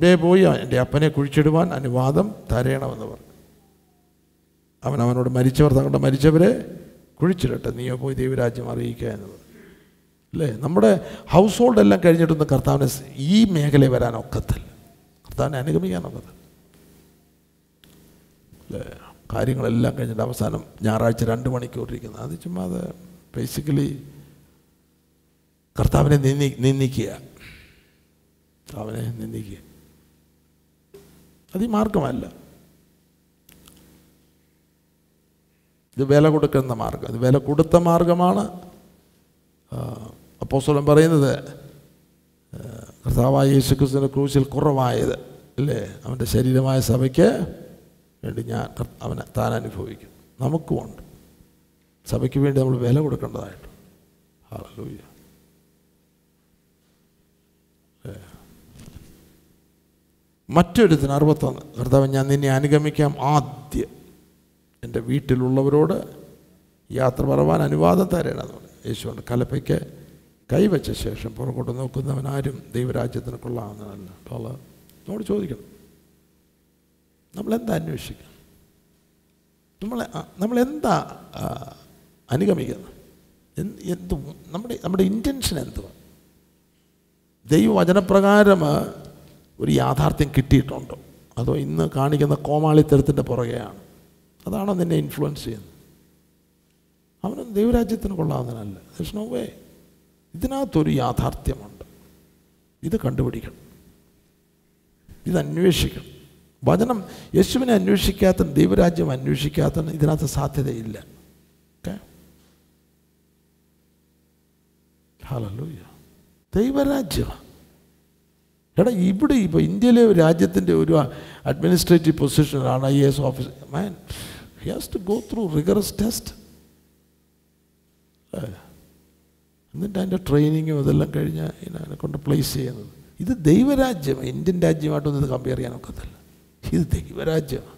മുൻപേ പോയി എൻ്റെ അപ്പനെ കുഴിച്ചിടുവാൻ അനുവാദം തരയണമെന്ന് പറഞ്ഞു അവൻ അവനോട് മരിച്ചവർ തങ്ങളുടെ മരിച്ചവരെ കുഴിച്ചിടട്ടെ നീയോ പോയി ദൈവരാജ്യം അറിയിക്കുക എന്ന് പറഞ്ഞു അല്ലേ നമ്മുടെ ഹൗസ് ഹോൾഡ് എല്ലാം കഴിഞ്ഞിട്ടൊന്നും കർത്താവിനെ സ് ഈ മേഖലയിൽ വരാൻ ഒക്കത്തില്ല കർത്താവിനെ അനുഗമിക്കാൻ ഒക്കത്തില്ല അല്ലേ കാര്യങ്ങളെല്ലാം കഴിഞ്ഞിട്ട് അവസാനം ഞായറാഴ്ച രണ്ട് മണിക്കൂർ ഇരിക്കുന്നത് അത് ചുമ്മാ അത് ബേസിക്കലി കർത്താവിനെ നിന്ദി നിന്ദിക്കുക കർത്താവിനെ നിന്ദിക്കുക അത് ഈ മാർഗമല്ല ഇത് വില കൊടുക്കുന്ന മാർഗം ഇത് വില കൊടുത്ത മാർഗമാണ് അപ്പോസ്തലൻ പറയുന്നത് ആ, കർത്താവായ യേശു ക്രിസ്തുവിൻ്റെ ക്രൂശിൽ കുറവായത് അല്ലേ അവൻ്റെ ശരീരമായ സഭയ്ക്ക് വേണ്ടി ഞാൻ കർ- അവനെ താൻ അനുഭവിക്കും നമുക്കുമുണ്ട് സഭയ്ക്ക് വേണ്ടി നമ്മൾ വില കൊടുക്കേണ്ടതായിട്ട് ഹല്ലേലൂയ ഏ. മറ്റൊരുത്തിന് അറുപത്തൊന്ന് കർത്താവ് ഞാൻ നിന്നെ അനുഗമിക്കാം ആദ്യം എൻ്റെ വീട്ടിലുള്ളവരോട് യാത്ര പറവാൻ അനുവാദം തരണമെന്ന് പറഞ്ഞു യേശുവിൻ്റെ കലപ്പയ്ക്ക് കൈവച്ച ശേഷം പുറകോട്ട് നോക്കുന്നവൻ ആരും ദൈവരാജ്യത്തിന് കൊള്ളാവുന്നതല്ല അപ്പോൾ നമ്മോട് ചോദിക്കണം നമ്മളെന്താ അന്വേഷിക്കുക നമ്മൾ നമ്മളെന്താ ആ, അനുഗമിക്കുന്നത് എന്ത് എന്ത് നമ്മുടെ നമ്മുടെ ഇൻറ്റൻഷൻ എന്തുവാ ദൈവവചനപ്രകാരം ഒരു യാഥാർത്ഥ്യം കിട്ടിയിട്ടുണ്ടോ അതോ ഇന്ന് കാണിക്കുന്ന കോമാളിത്തരത്തിൻ്റെ പുറകെയാണ് അതാണോ നിന്നെ ഇൻഫ്ലുവൻസ് ചെയ്യുന്നത് അവനൊന്നും ദൈവരാജ്യത്തിന് കൊള്ളാവുന്നതിനല്ല ദർശനോ വേ ഇതിനകത്തൊരു യാഥാർത്ഥ്യമുണ്ട് ഇത് കണ്ടുപിടിക്കണം ഇത് അന്വേഷിക്കണം വചനം യേശുവിനെ അന്വേഷിക്കാത്ത ദൈവരാജ്യം അന്വേഷിക്കാത്ത ഇതിനകത്ത് സാധ്യതയില്ല ഓക്കെ ഹല്ലേലൂയ ദൈവരാജ്യമാണ് എടാ ഇവിടെ ഇപ്പോൾ ഇന്ത്യയിലെ ഒരു രാജ്യത്തിൻ്റെ ഒരു അഡ്മിനിസ്ട്രേറ്റീവ് പൊസിഷനാണ് I A S officer man he has to go through rigorous test എന്നിട്ട് അതിൻ്റെ ട്രെയിനിങ്ങും ഇതെല്ലാം കഴിഞ്ഞ് അതിനെ കൊണ്ട് പ്ലേസ് ചെയ്യുന്നത് ഇത് ദൈവരാജ്യം ഇന്ത്യൻ രാജ്യമായിട്ടൊന്നും ഇത് കമ്പയർ ചെയ്യാൻ ഒക്കത്തില്ല ഇത് ദൈവരാജ്യമാണ്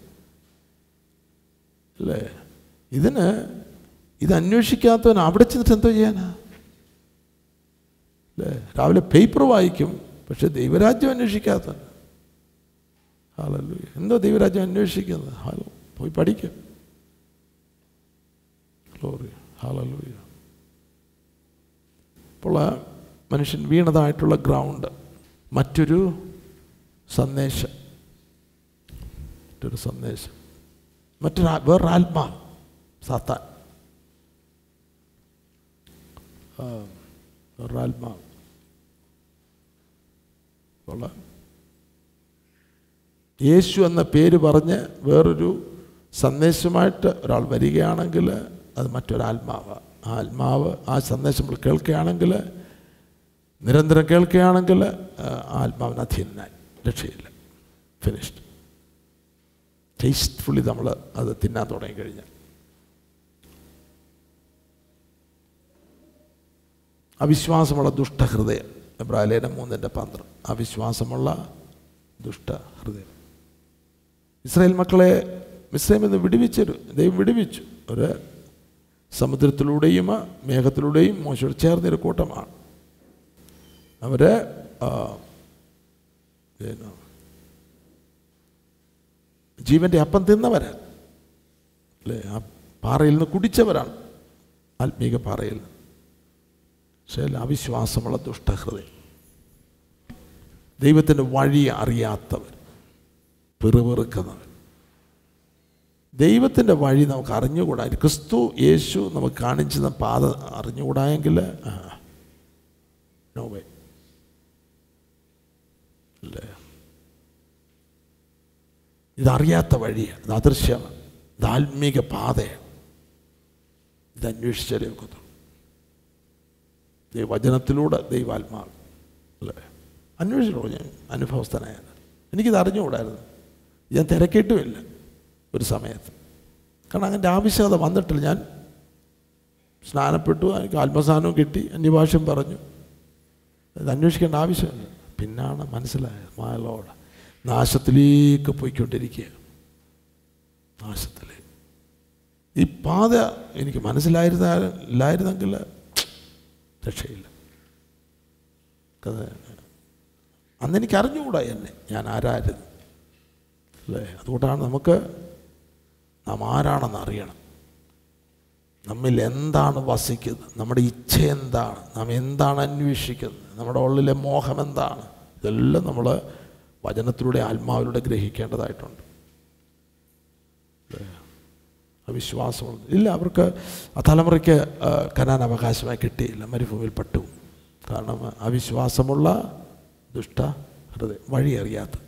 അല്ലേ ഇതിന് ഇത് അന്വേഷിക്കാത്തവൻ അവിടെ ചെന്നിട്ട് എന്തോ ചെയ്യാനാ അല്ലേ രാവിലെ പേപ്പർ വായിക്കും പക്ഷെ ദൈവരാജ്യം അന്വേഷിക്കാത്തവൻ ഹാലല്ലോ എന്തോ ദൈവരാജ്യം അന്വേഷിക്കുന്നത് ഹാലോ പോയി പഠിക്കും ഗ്ലോറി ഹാലലൂയ അപ്പോൾ ആ മനുഷ്യൻ വീണതായിട്ടുള്ള ഗ്രൗണ്ട് മറ്റൊരു സന്ദേശം മറ്റൊരു സന്ദേശം മറ്റൊരു ആ- വേറൊരു ആത്മാവ് സാത്താൻ ആ, വേറൊരു ആത്മാവ് അപ്പോൾ യേശു എന്ന പേര് പറഞ്ഞ് വേറൊരു സന്ദേശമായിട്ട് ഒരാൾ വരികയാണെങ്കിൽ അത് മറ്റൊരാത്മാവ് ആ ആത്മാവ് ആ സന്ദേശം നമ്മൾ കേൾക്കുകയാണെങ്കിൽ നിരന്തരം കേൾക്കുകയാണെങ്കിൽ ആ ആത്മാവിന് അധീനനായി രക്ഷയില്ല ഫിനിഷ്ഡ് ടേസ്റ്റ്ഫുള്ളി നമ്മൾ അത് തിന്നാൻ തുടങ്ങിക്കഴിഞ്ഞാൽ അവിശ്വാസമുള്ള ദുഷ്ടഹൃദയം എബ്രാലേനം മൂന്നിൻ്റെ പന്ത്രണ്ട് അവിശ്വാസമുള്ള ദുഷ്ടഹൃദയം ഇസ്രായേൽ മക്കളെ മിസ്രൈമിൽ നിന്ന് വിടുവിച്ചൊരു ദൈവം വിടുവിച്ചു ഒരു സമുദ്രത്തിലൂടെയും മേഘത്തിലൂടെയും മോശയോട് ചേർന്നൊരു കൂട്ടമാണ് അവർ ജീവൻ്റെ അപ്പം തിന്നവരാണ് അല്ലേ ആ പാറയിൽ നിന്ന് കുടിച്ചവരാണ് ആത്മീക പാറയിൽ നിന്ന് പക്ഷേ അവിശ്വാസമുള്ള ദുഷ്ടഹൃദയം ദൈവത്തിൻ്റെ വഴി അറിയാത്തവർ പിറുപിറുക്കുന്നവർ ദൈവത്തിൻ്റെ വഴി നമുക്ക് അറിഞ്ഞുകൂടാ ക്രിസ്തു യേശു നമുക്ക് കാണിച്ചുന്ന പാത അറിഞ്ഞുകൂടായെങ്കിൽ നോ വേ അല്ലേ ഇതറിയാത്ത വഴിയാണ് ഇത് അദൃശ്യമാണ് ഇത് ആത്മീക പാതയാണ് ഇത് അന്വേഷിച്ചാലേ ഒക്കത്തുള്ളൂ ദൈവവചനത്തിലൂടെ ദൈവാത്മാവ് അല്ലേ അന്വേഷിച്ചോളൂ ഞാൻ അനുഭവസ്ഥനായത് എനിക്കിത് അറിഞ്ഞുകൂടായിരുന്നു ഞാൻ തിരക്കിയിട്ടുമില്ല ഒരു സമയത്ത് കാരണം അങ്ങനെ ആവശ്യകത വന്നിട്ടില്ല ഞാൻ സ്നാനപ്പെട്ടു എനിക്ക് ആത്മസ്നാനവും കിട്ടി അന്യഭാഷ്യം പറഞ്ഞു ഇത് അന്വേഷിക്കേണ്ട ആവശ്യമില്ല പിന്നാണ് മനസ്സിലായത് മായലോട് നാശത്തിലേക്ക് പോയിക്കൊണ്ടിരിക്കുക നാശത്തിലേക്ക് ഈ പാത എനിക്ക് മനസ്സിലായിരുന്ന ഇല്ലായിരുന്നെങ്കിൽ രക്ഷയില്ല അത് അന്ന് എനിക്ക് അറിഞ്ഞുകൂടാ എന്നെ ഞാൻ ആരായിരുന്നു അല്ലേ അതുകൊണ്ടാണ് നമുക്ക് നാം ആരാണെന്ന് അറിയണം നമ്മിൽ എന്താണ് വസിക്കുന്നത് നമ്മുടെ ഇച്ഛ എന്താണ് നാം എന്താണ് അന്വേഷിക്കുന്നത് നമ്മുടെ ഉള്ളിലെ മോഹം എന്താണ് ഇതെല്ലാം നമ്മൾ വചനത്തിലൂടെ ആത്മാവിലൂടെ ഗ്രഹിക്കേണ്ടതായിട്ടുണ്ട് അവിശ്വാസമുണ്ട് ഇല്ല അവർക്ക് ആ തലമുറയ്ക്ക് ആ, കനാൻ അവകാശമായി കിട്ടിയില്ല മരുഭൂമിയിൽ പെട്ടു കാരണം അവിശ്വാസമുള്ള ദുഷ്ട ഹൃദയം വഴി അറിയാത്ത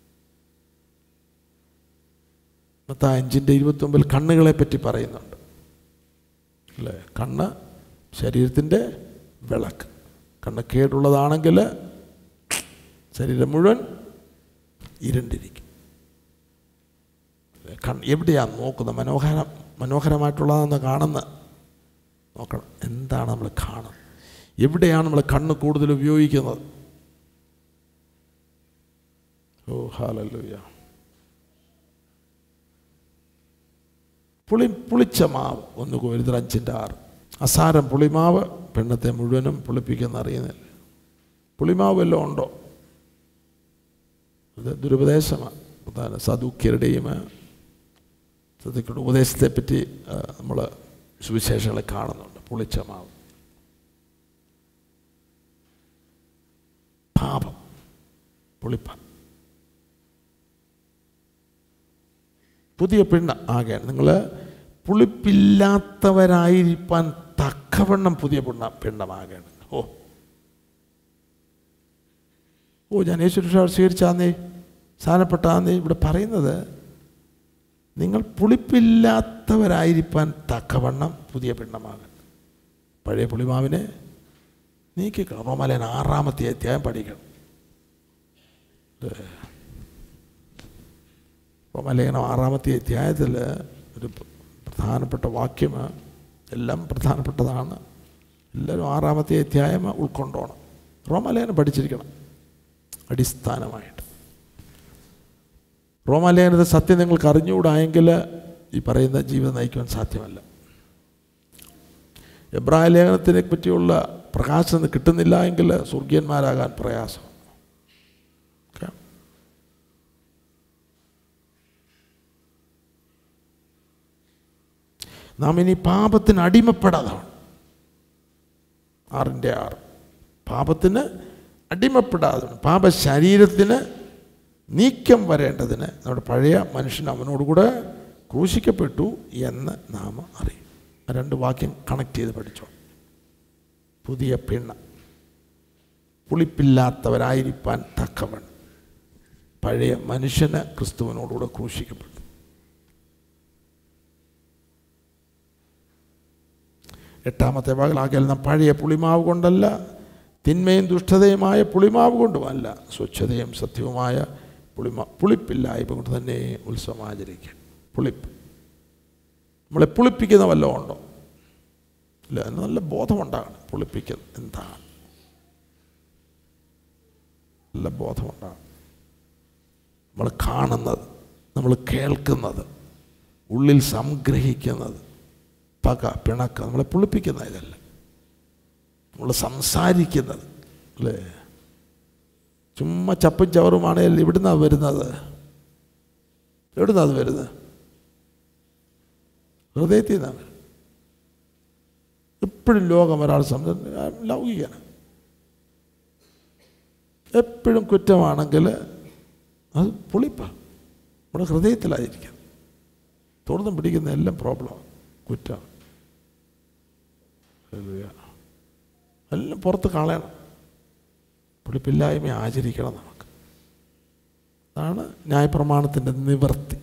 മത്ത അഞ്ചിൻ്റെ ഇരുപത്തൊമ്പതിൽ കണ്ണുകളെ പറ്റി പറയുന്നുണ്ട് അല്ലേ കണ്ണ് ശരീരത്തിൻ്റെ വിളക്ക് കണ്ണ് കേടുള്ളതാണെങ്കിൽ ശരീരം മുഴുവൻ ഇരുണ്ടിരിക്കും അല്ലേ? കണ്ണ് എവിടെയാണ് നോക്കുന്നത് മനോഹരം മനോഹരമായിട്ടുള്ളതെന്ന് കാണുന്ന നോക്കണം എന്താണ് നമ്മൾ കാണുന്നത് എവിടെയാണ് നമ്മൾ കണ്ണ് കൂടുതൽ ഉപയോഗിക്കുന്നത് ഓ ഹാലല്ലൂയ പുളി പുളിച്ച മാവ് ഒന്ന് കോരുതൽ അഞ്ചിൻ്റെ ആറ് അസാരം പുളിമാവ് പെണ്ണത്തെ മുഴുവനും പുളിപ്പിക്കുന്ന അറിയുന്നില്ല പുളിമാവ് വല്ലതും ഉണ്ടോ അത് ദുരുപദേശമാണ് പ്രധാന സദുക്യരുടെയും സദുക്കളുടെ ഉപദേശത്തെപ്പറ്റി നമ്മൾ സുവിശേഷങ്ങളെ കാണുന്നുണ്ട് പുളിച്ച മാവ് പാപം പുളിപ്പ പുതിയ പെണ്ണ് ആകെയാണ് നിങ്ങൾ പുളിപ്പില്ലാത്തവരായിരിക്കാൻ തക്കവണ്ണം പുതിയ പെണ്ണ പെണ്ണമാകണം ഓ ഓ ഞാൻ യേശു സ്വീകരിച്ചാന്നേ സ്ഥാനപ്പെട്ടാന്നേ ഇവിടെ പറയുന്നത് നിങ്ങൾ പുളിപ്പില്ലാത്തവരായിരിക്കാൻ തക്കവണ്ണം പുതിയ പെണ്ണമാകണം പഴയ പുളിമാവിനെ നീക്കി റോമാലയൻ ആറാമത്തെ അധ്യായം പഠിക്കണം റോമാലേഖനം ആറാമത്തെ അധ്യായത്തിൽ ഒരു പ്രധാനപ്പെട്ട വാക്യം എല്ലാം പ്രധാനപ്പെട്ടതാണ് എല്ലാവരും ആറാമത്തെ അധ്യായം ഉൾക്കൊണ്ടോണം റോമാലേഖനം പഠിച്ചിരിക്കണം അടിസ്ഥാനമായിട്ട് റോമാലേഖനത്തെ സത്യം നിങ്ങൾക്ക് അറിഞ്ഞുകൂടായെങ്കിൽ ഈ പറയുന്ന ജീവിതം നയിക്കുവാൻ സാധ്യമല്ല എബ്രായ ലേഖനത്തിനെ പറ്റിയുള്ള പ്രകാശം കിട്ടുന്നില്ല എങ്കിൽ സ്വർഗീയന്മാരാകാൻ പ്രയാസം ഓക്കെ നാം ഇനി പാപത്തിന് അടിമപ്പെടാതാണ് ആറിൻ്റെ ആറ് പാപത്തിന് അടിമപ്പെടാതെ പാപ ശരീരത്തിന് നീക്കം വരേണ്ടതിന് നമ്മുടെ പഴയ മനുഷ്യൻ അവനോടുകൂടെ ക്രൂശിക്കപ്പെട്ടു എന്ന് നാം അറിയും ആ രണ്ട് വാക്യം കണക്ട് ചെയ്ത് പഠിച്ചോ പുതിയ പിണ്ണ പുളിപ്പില്ലാത്തവരായിരിക്കാൻ തക്കവൺ പഴയ മനുഷ്യന് ക്രിസ്തുവിനോടുകൂടെ ക്രൂശിക്കപ്പെട്ടു എട്ടാമത്തെ പകലാകിയാൽ നാം പഴയ പുളിമാവ് കൊണ്ടല്ല തിന്മയും ദുഷ്ടതയുമായ പുളിമാവ് കൊണ്ടുമല്ല സ്വച്ഛതയും സത്യവുമായ പുളിമാ പുളിപ്പില്ലായ്മ കൊണ്ട് തന്നെ ഉത്സവം ആചരിക്കുക പുളിപ്പ് നമ്മളെ പുളിപ്പിക്കുന്ന വല്ലതും ഉണ്ടോ ഇല്ല അതിന് നല്ല ബോധമുണ്ടാകണം പുളിപ്പിക്കുന്നത് എന്താണ് നല്ല ബോധമുണ്ടാകണം നമ്മൾ കാണുന്നത് നമ്മൾ കേൾക്കുന്നത് ഉള്ളിൽ സംഗ്രഹിക്കുന്നത് പക പിണക്ക നമ്മളെ പുളിപ്പിക്കുന്ന ഇതല്ല നമ്മൾ സംസാരിക്കുന്നത് അല്ലേ ചുമ്മാ ചപ്പും ചവറുമാണെങ്കിൽ ഇവിടുന്നാണ് വരുന്നത് എവിടുന്നാ അത് വരുന്നത് ഹൃദയത്തിൽ നിന്നാണ് വരുന്നത് എപ്പോഴും ലോകം ഒരാൾ സംസാരിക്കും ലൗകികന എപ്പോഴും കുറ്റമാണെങ്കിൽ അത് പുളിപ്പ നമ്മുടെ ഹൃദയത്തിലായിരിക്കും തുറന്നും പിടിക്കുന്ന എല്ലാം പ്രോബ്ലമാണ് കുറ്റം എല്ലാം പുറത്ത് കളയണം പുളിപ്പില്ലായ്മ ആചരിക്കണം നമുക്ക് അതാണ് ന്യായപ്രമാണത്തിൻ്റെ നിവർത്തി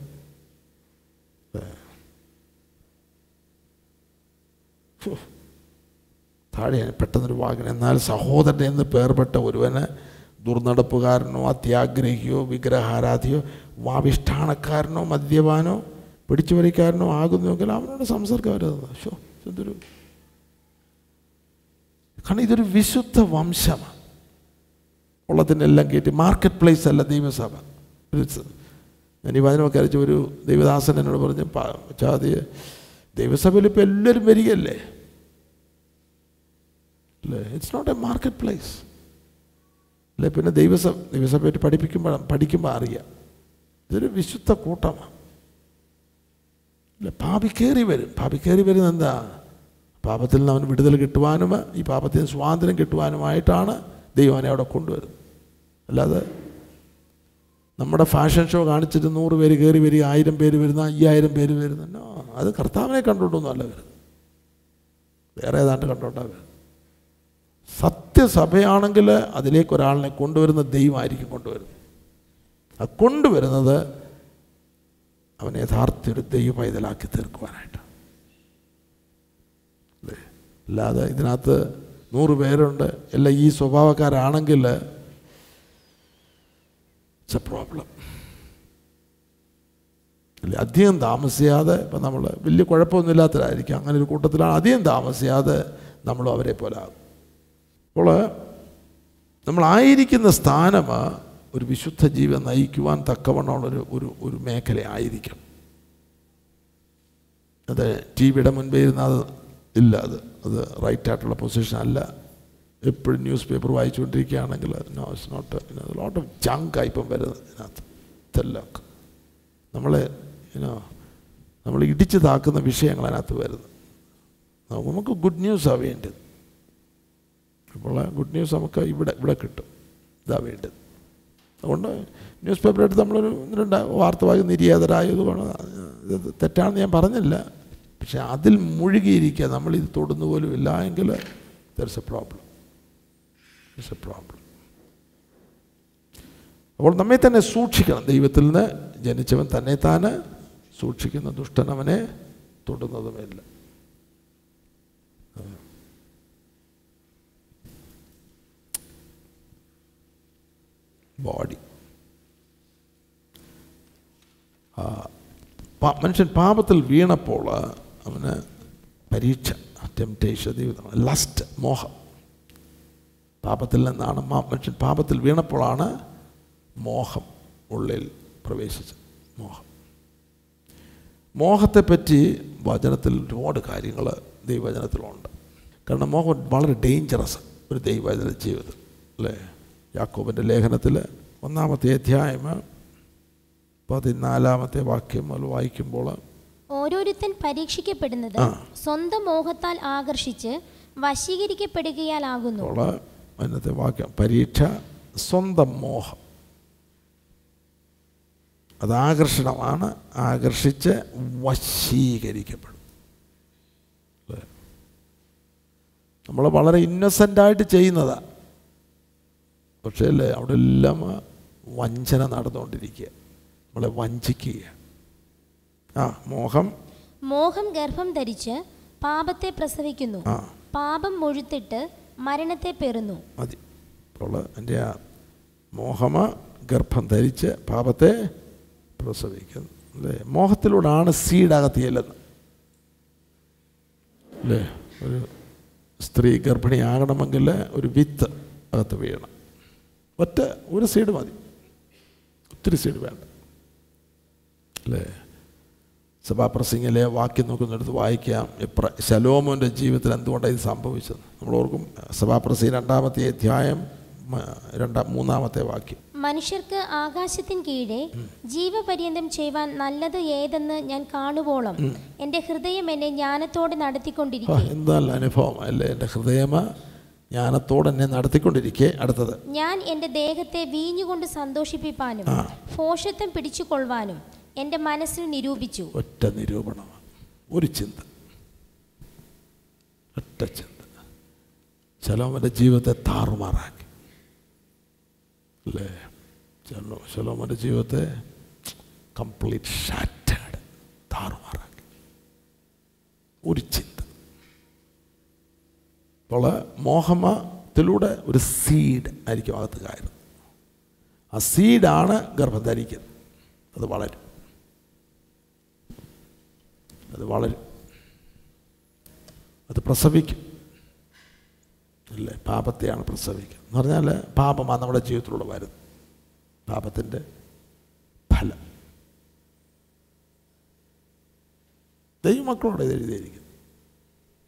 താഴെ പെട്ടെന്നൊരു വാക്കിന് എന്നാൽ സഹോദരൻ എന്ന് പേർപ്പെട്ട ഒരുവന് ദുർനടപ്പുകാരനോ അത്യാഗ്രഹിയോ വിഗ്രഹാരാധിയോ വാവിഷ്ഠാണക്കാരനോ മദ്യപാനോ പിടിച്ചുപറിക്കാരനോ ആകുന്നുവെങ്കിൽ അവനോട് സംസർഗം വരുന്നത് ഷോ ഇതൊരു കാരണം ഇതൊരു വിശുദ്ധ വംശമാണ് ഉള്ളതിനെല്ലാം കയറ്റി മാർക്കറ്റ് പ്ലേസ് അല്ല ദൈവസഭ ഞാൻ ഈ വചനമൊക്കെ അരച്ച ഒരു ദൈവദാസൻ എന്നോട് പറഞ്ഞു ചാതി ദൈവസഭയിൽ ഇപ്പോൾ എല്ലാവരും വരികയല്ലേ അല്ലേ it's not a market place അല്ലെ പിന്നെ ദൈവസഭ ദൈവസഭയായിട്ട് പഠിപ്പിക്കുമ്പോൾ പഠിക്കുമ്പോൾ അറിയാം ഇതൊരു വിശുദ്ധ കൂട്ടമാണ് അല്ല പാപി കയറി വരും പാപി കയറി വരുന്നത് എന്താ പാപത്തിൽ നിന്ന് അവന് വിടുതൽ കിട്ടുവാനും ഈ പാപത്തിൽ നിന്ന് സ്വാതന്ത്ര്യം കിട്ടുവാനുമായിട്ടാണ് ദൈവം അവനെ അവിടെ കൊണ്ടുവരുന്നത് അല്ലാതെ നമ്മുടെ ഫാഷൻ ഷോ കാണിച്ചിട്ട് നൂറ് പേര് കയറി വരിക ആയിരം പേര് വരുന്ന അയ്യായിരം പേര് വരുന്ന നോ, അത് കർത്താവിനെ കണ്ടുകൊണ്ടൊന്നുമല്ല വരുന്നത് വേറെ ഏതാണ്ട് കണ്ടോണ്ടാണ് വരുന്നത് സത്യസഭയാണെങ്കിൽ അതിലേക്ക് ഒരാളിനെ കൊണ്ടുവരുന്ന ദൈവമായിരിക്കും കൊണ്ടുവരുന്നത് ആ കൊണ്ടുവരുന്നത് അവനെ യഥാർത്ഥ ഒരു ദൈവ പൈതലാക്കി തീർക്കുവാനായിട്ട് അല്ലേ അല്ലാതെ ഇതിനകത്ത് നൂറ് പേരുണ്ട് എല്ലാം ഈ സ്വഭാവക്കാരാണെങ്കിൽ ഇറ്റ്സ് എ പ്രോബ്ലം അല്ലേ അധികം താമസിയാതെ ഇപ്പം നമ്മൾ വലിയ കുഴപ്പമൊന്നുമില്ലാത്തതായിരിക്കും അങ്ങനെ ഒരു കൂട്ടത്തിലാണ് അധികം താമസിയാതെ നമ്മളും അവരെ പോലെ ആകും അപ്പോൾ നമ്മളായിരിക്കുന്ന സ്ഥാനം ഒരു വിശുദ്ധ ജീവൻ നയിക്കുവാൻ തക്കവണ്ണമുള്ളൊരു ഒരു ഒരു മേഖലയായിരിക്കണം അത് ടി വിയുടെ മുൻപേ ഇരുന്ന് അത് ഇല്ല അത് അത് റൈറ്റ് ആയിട്ടുള്ള പൊസിഷൻ അല്ല എപ്പോഴും ന്യൂസ് പേപ്പർ വായിച്ചുകൊണ്ടിരിക്കുകയാണെങ്കിൽ no it's not lot of ജങ്കായി ഇപ്പം വരുന്നത് ഇതിനകത്ത് ഇതെല്ലാം നമ്മളെ ഇനോ നമ്മൾ ഇടിച്ച് താക്കുന്ന വിഷയങ്ങൾ അതിനകത്ത് വരുന്നത് നമുക്ക് ഗുഡ് ന്യൂസാണ് വേണ്ടത് അപ്പോൾ ഗുഡ് ന്യൂസ് നമുക്ക് ഇവിടെ ഇവിടെ കിട്ടും ഇതാ വേണ്ടത് അതുകൊണ്ട് ന്യൂസ് പേപ്പർ എടുത്ത് നമ്മളൊരു ഒന്ന് രണ്ട് വാർത്ത വായി നിര്യാതരായതുകൊണ്ട് ഇത് തെറ്റാണെന്ന് ഞാൻ പറഞ്ഞില്ല പക്ഷെ അതിൽ മുഴുകിയിരിക്കുക നമ്മളിത് തൊടുന്നു പോലും ഇല്ല എങ്കിൽ there's a problem it's a problem അപ്പോൾ നമ്മെ തന്നെ സൂക്ഷിക്കണം ദൈവത്തിൽ നിന്ന് ജനിച്ചവൻ തന്നെ താന് സൂക്ഷിക്കുന്ന ദുഷ്ടൻ അവനെ തൊടുന്നതുമില്ല ബോഡി മനുഷ്യൻ പാപത്തിൽ വീണപ്പോൾ അവന് പരീക്ഷ ടെംപ്റ്റേഷൻ ലസ്റ്റ് മോഹം പാപത്തിൽ നിന്നാണ് മാ- മനുഷ്യൻ പാപത്തിൽ വീണപ്പോഴാണ് മോഹം ഉള്ളിൽ പ്രവേശിച്ചത് മോഹം മോഹത്തെപ്പറ്റി വചനത്തിൽ ഒരുപാട് കാര്യങ്ങൾ ദൈവവചനത്തിലുണ്ട് കാരണം മോഹം വളരെ ഡേഞ്ചറസ് ഒരു ദൈവവചന ജീവിതം അല്ലേ യാക്കോബിൻ്റെ ലേഖനത്തിൽ ഒന്നാമത്തെ അധ്യായം പതിനാലാമത്തെ വാക്യം മുതൽ വായിക്കുമ്പോൾ ഓരോരുത്തൻ പരീക്ഷിക്കപ്പെടുന്നത് ആ. സ്വന്തം മോഹത്താൽ ആകർഷിച്ച് വശീകരിക്കപ്പെടുകയാലാകുന്നു അപ്പോൾ അതിനകത്തെ വാക്യം പരീക്ഷ സ്വന്തം മോഹം അത് ആകർഷണമാണ് ആകർഷിച്ച് വശീകരിക്കപ്പെടും നമ്മൾ വളരെ ഇന്നസെൻ്റായിട്ട് ചെയ്യുന്നതാണ് പക്ഷേ അല്ലേ അവിടെ എല്ലാം വഞ്ചന നടന്നുകൊണ്ടിരിക്കുക നമ്മളെ വഞ്ചിക്കുക ആ മോഹം മോഹം ഗർഭം ധരിച്ച് പാപത്തെ പ്രസവിക്കുന്നു ആ പാപം മുഴുത്തിട്ട് മരണത്തെ പെറുന്നു മതി അപ്പോൾ എൻ്റെ ആ മോഹമ ഗർഭം ധരിച്ച് പാപത്തെ പ്രസവിക്കുന്നു അല്ലേ മോഹത്തിലൂടെയാണ് സീഡകത്ത് ചെല്ലുന്നത് അല്ലേ ഒരു സ്ത്രീ ഗർഭിണിയാകണമെങ്കിൽ ഒരു വിത്ത് അകത്ത് വീഴണം ഒറ്റ ഒരു സീഡ് മതി ഒത്തിരി സീഡ് വേണ്ട അല്ലേ സഭാപ്രസംഗിലെ വാക്യം നോക്കുന്നിടത്ത് വായിക്കാം എപ്ര ശലോമോൻ്റെ ജീവിതത്തിൽ എന്തുകൊണ്ടാണ് ഇത് സംഭവിച്ചത് നമ്മൾ ഓർക്കും സഭാപ്രസംഗി രണ്ടാമത്തെ അധ്യായം മ- രണ്ടാം മൂന്നാമത്തെ വാക്യം മനുഷ്യർക്ക് ആകാശത്തിൻ കീഴെ ജീവപര്യന്തം ചെയ്യുവാൻ നല്ലത് ഏതെന്ന് ഞാൻ കാണുവോളം എൻ്റെ ഹൃദയം എന്നെ ജ്ഞാനത്തോടെ ആ, നടത്തിക്കൊണ്ടിരിക്കെ എന്ത് നല്ല അനുഭവം അല്ലേ എൻ്റെ ഹൃദയമ ജ്ഞാനത്തോടെ എന്നെ നടത്തിക്കൊണ്ടിരിക്കെ അടുത്തത് ഞാൻ എൻ്റെ ദേഹത്തെ വീഞ്ഞുകൊണ്ട് സന്തോഷിപ്പിപ്പാനും ആ. ഭോഷത്വം പിടിച്ചുകൊള്ളുവാനും എൻ്റെ മനസ്സിൽ നിരൂപിച്ചു ഒറ്റ നിരൂപണമാണ് ഒരു ചിന്ത ഒറ്റ ചിന്ത ശലോമൻ്റെ ജീവിതത്തെ താറുമാറാക്കി അല്ലേ ശലോ ശലോമൻ്റെ ജീവിതത്തെ കംപ്ലീറ്റ് ഷാറ്റേഡ് താറുമാറാക്കി ഒരു ചിന്ത അപ്പോൾ മോഹമത്തിലൂടെ ഒരു സീഡ് ആയിരിക്കും അകത്ത് കയറുന്നത് ആ സീഡാണ് ഗർഭം ധരിക്കുന്നത് അത് വളരും അത് വളരും അത് പ്രസവിക്കും അല്ലേ പാപത്തെയാണ് പ്രസവിക്കുക എന്ന് പറഞ്ഞാൽ പാപമാണ് നമ്മുടെ ജീവിതത്തിലൂടെ വരുന്നത് പാപത്തിൻ്റെ ഫലം ദൈവമക്കളോട് ഇത് എഴുതിയിരിക്കുന്നത്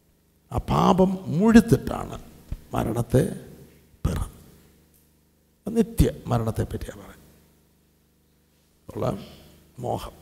ആ പാപം മുഴുത്തിട്ടാണ് മരണത്തെ പിറന്നത് നിത്യ മരണത്തെ പറ്റിയാണ് പറയുന്നത് ഉള്ള മോഹം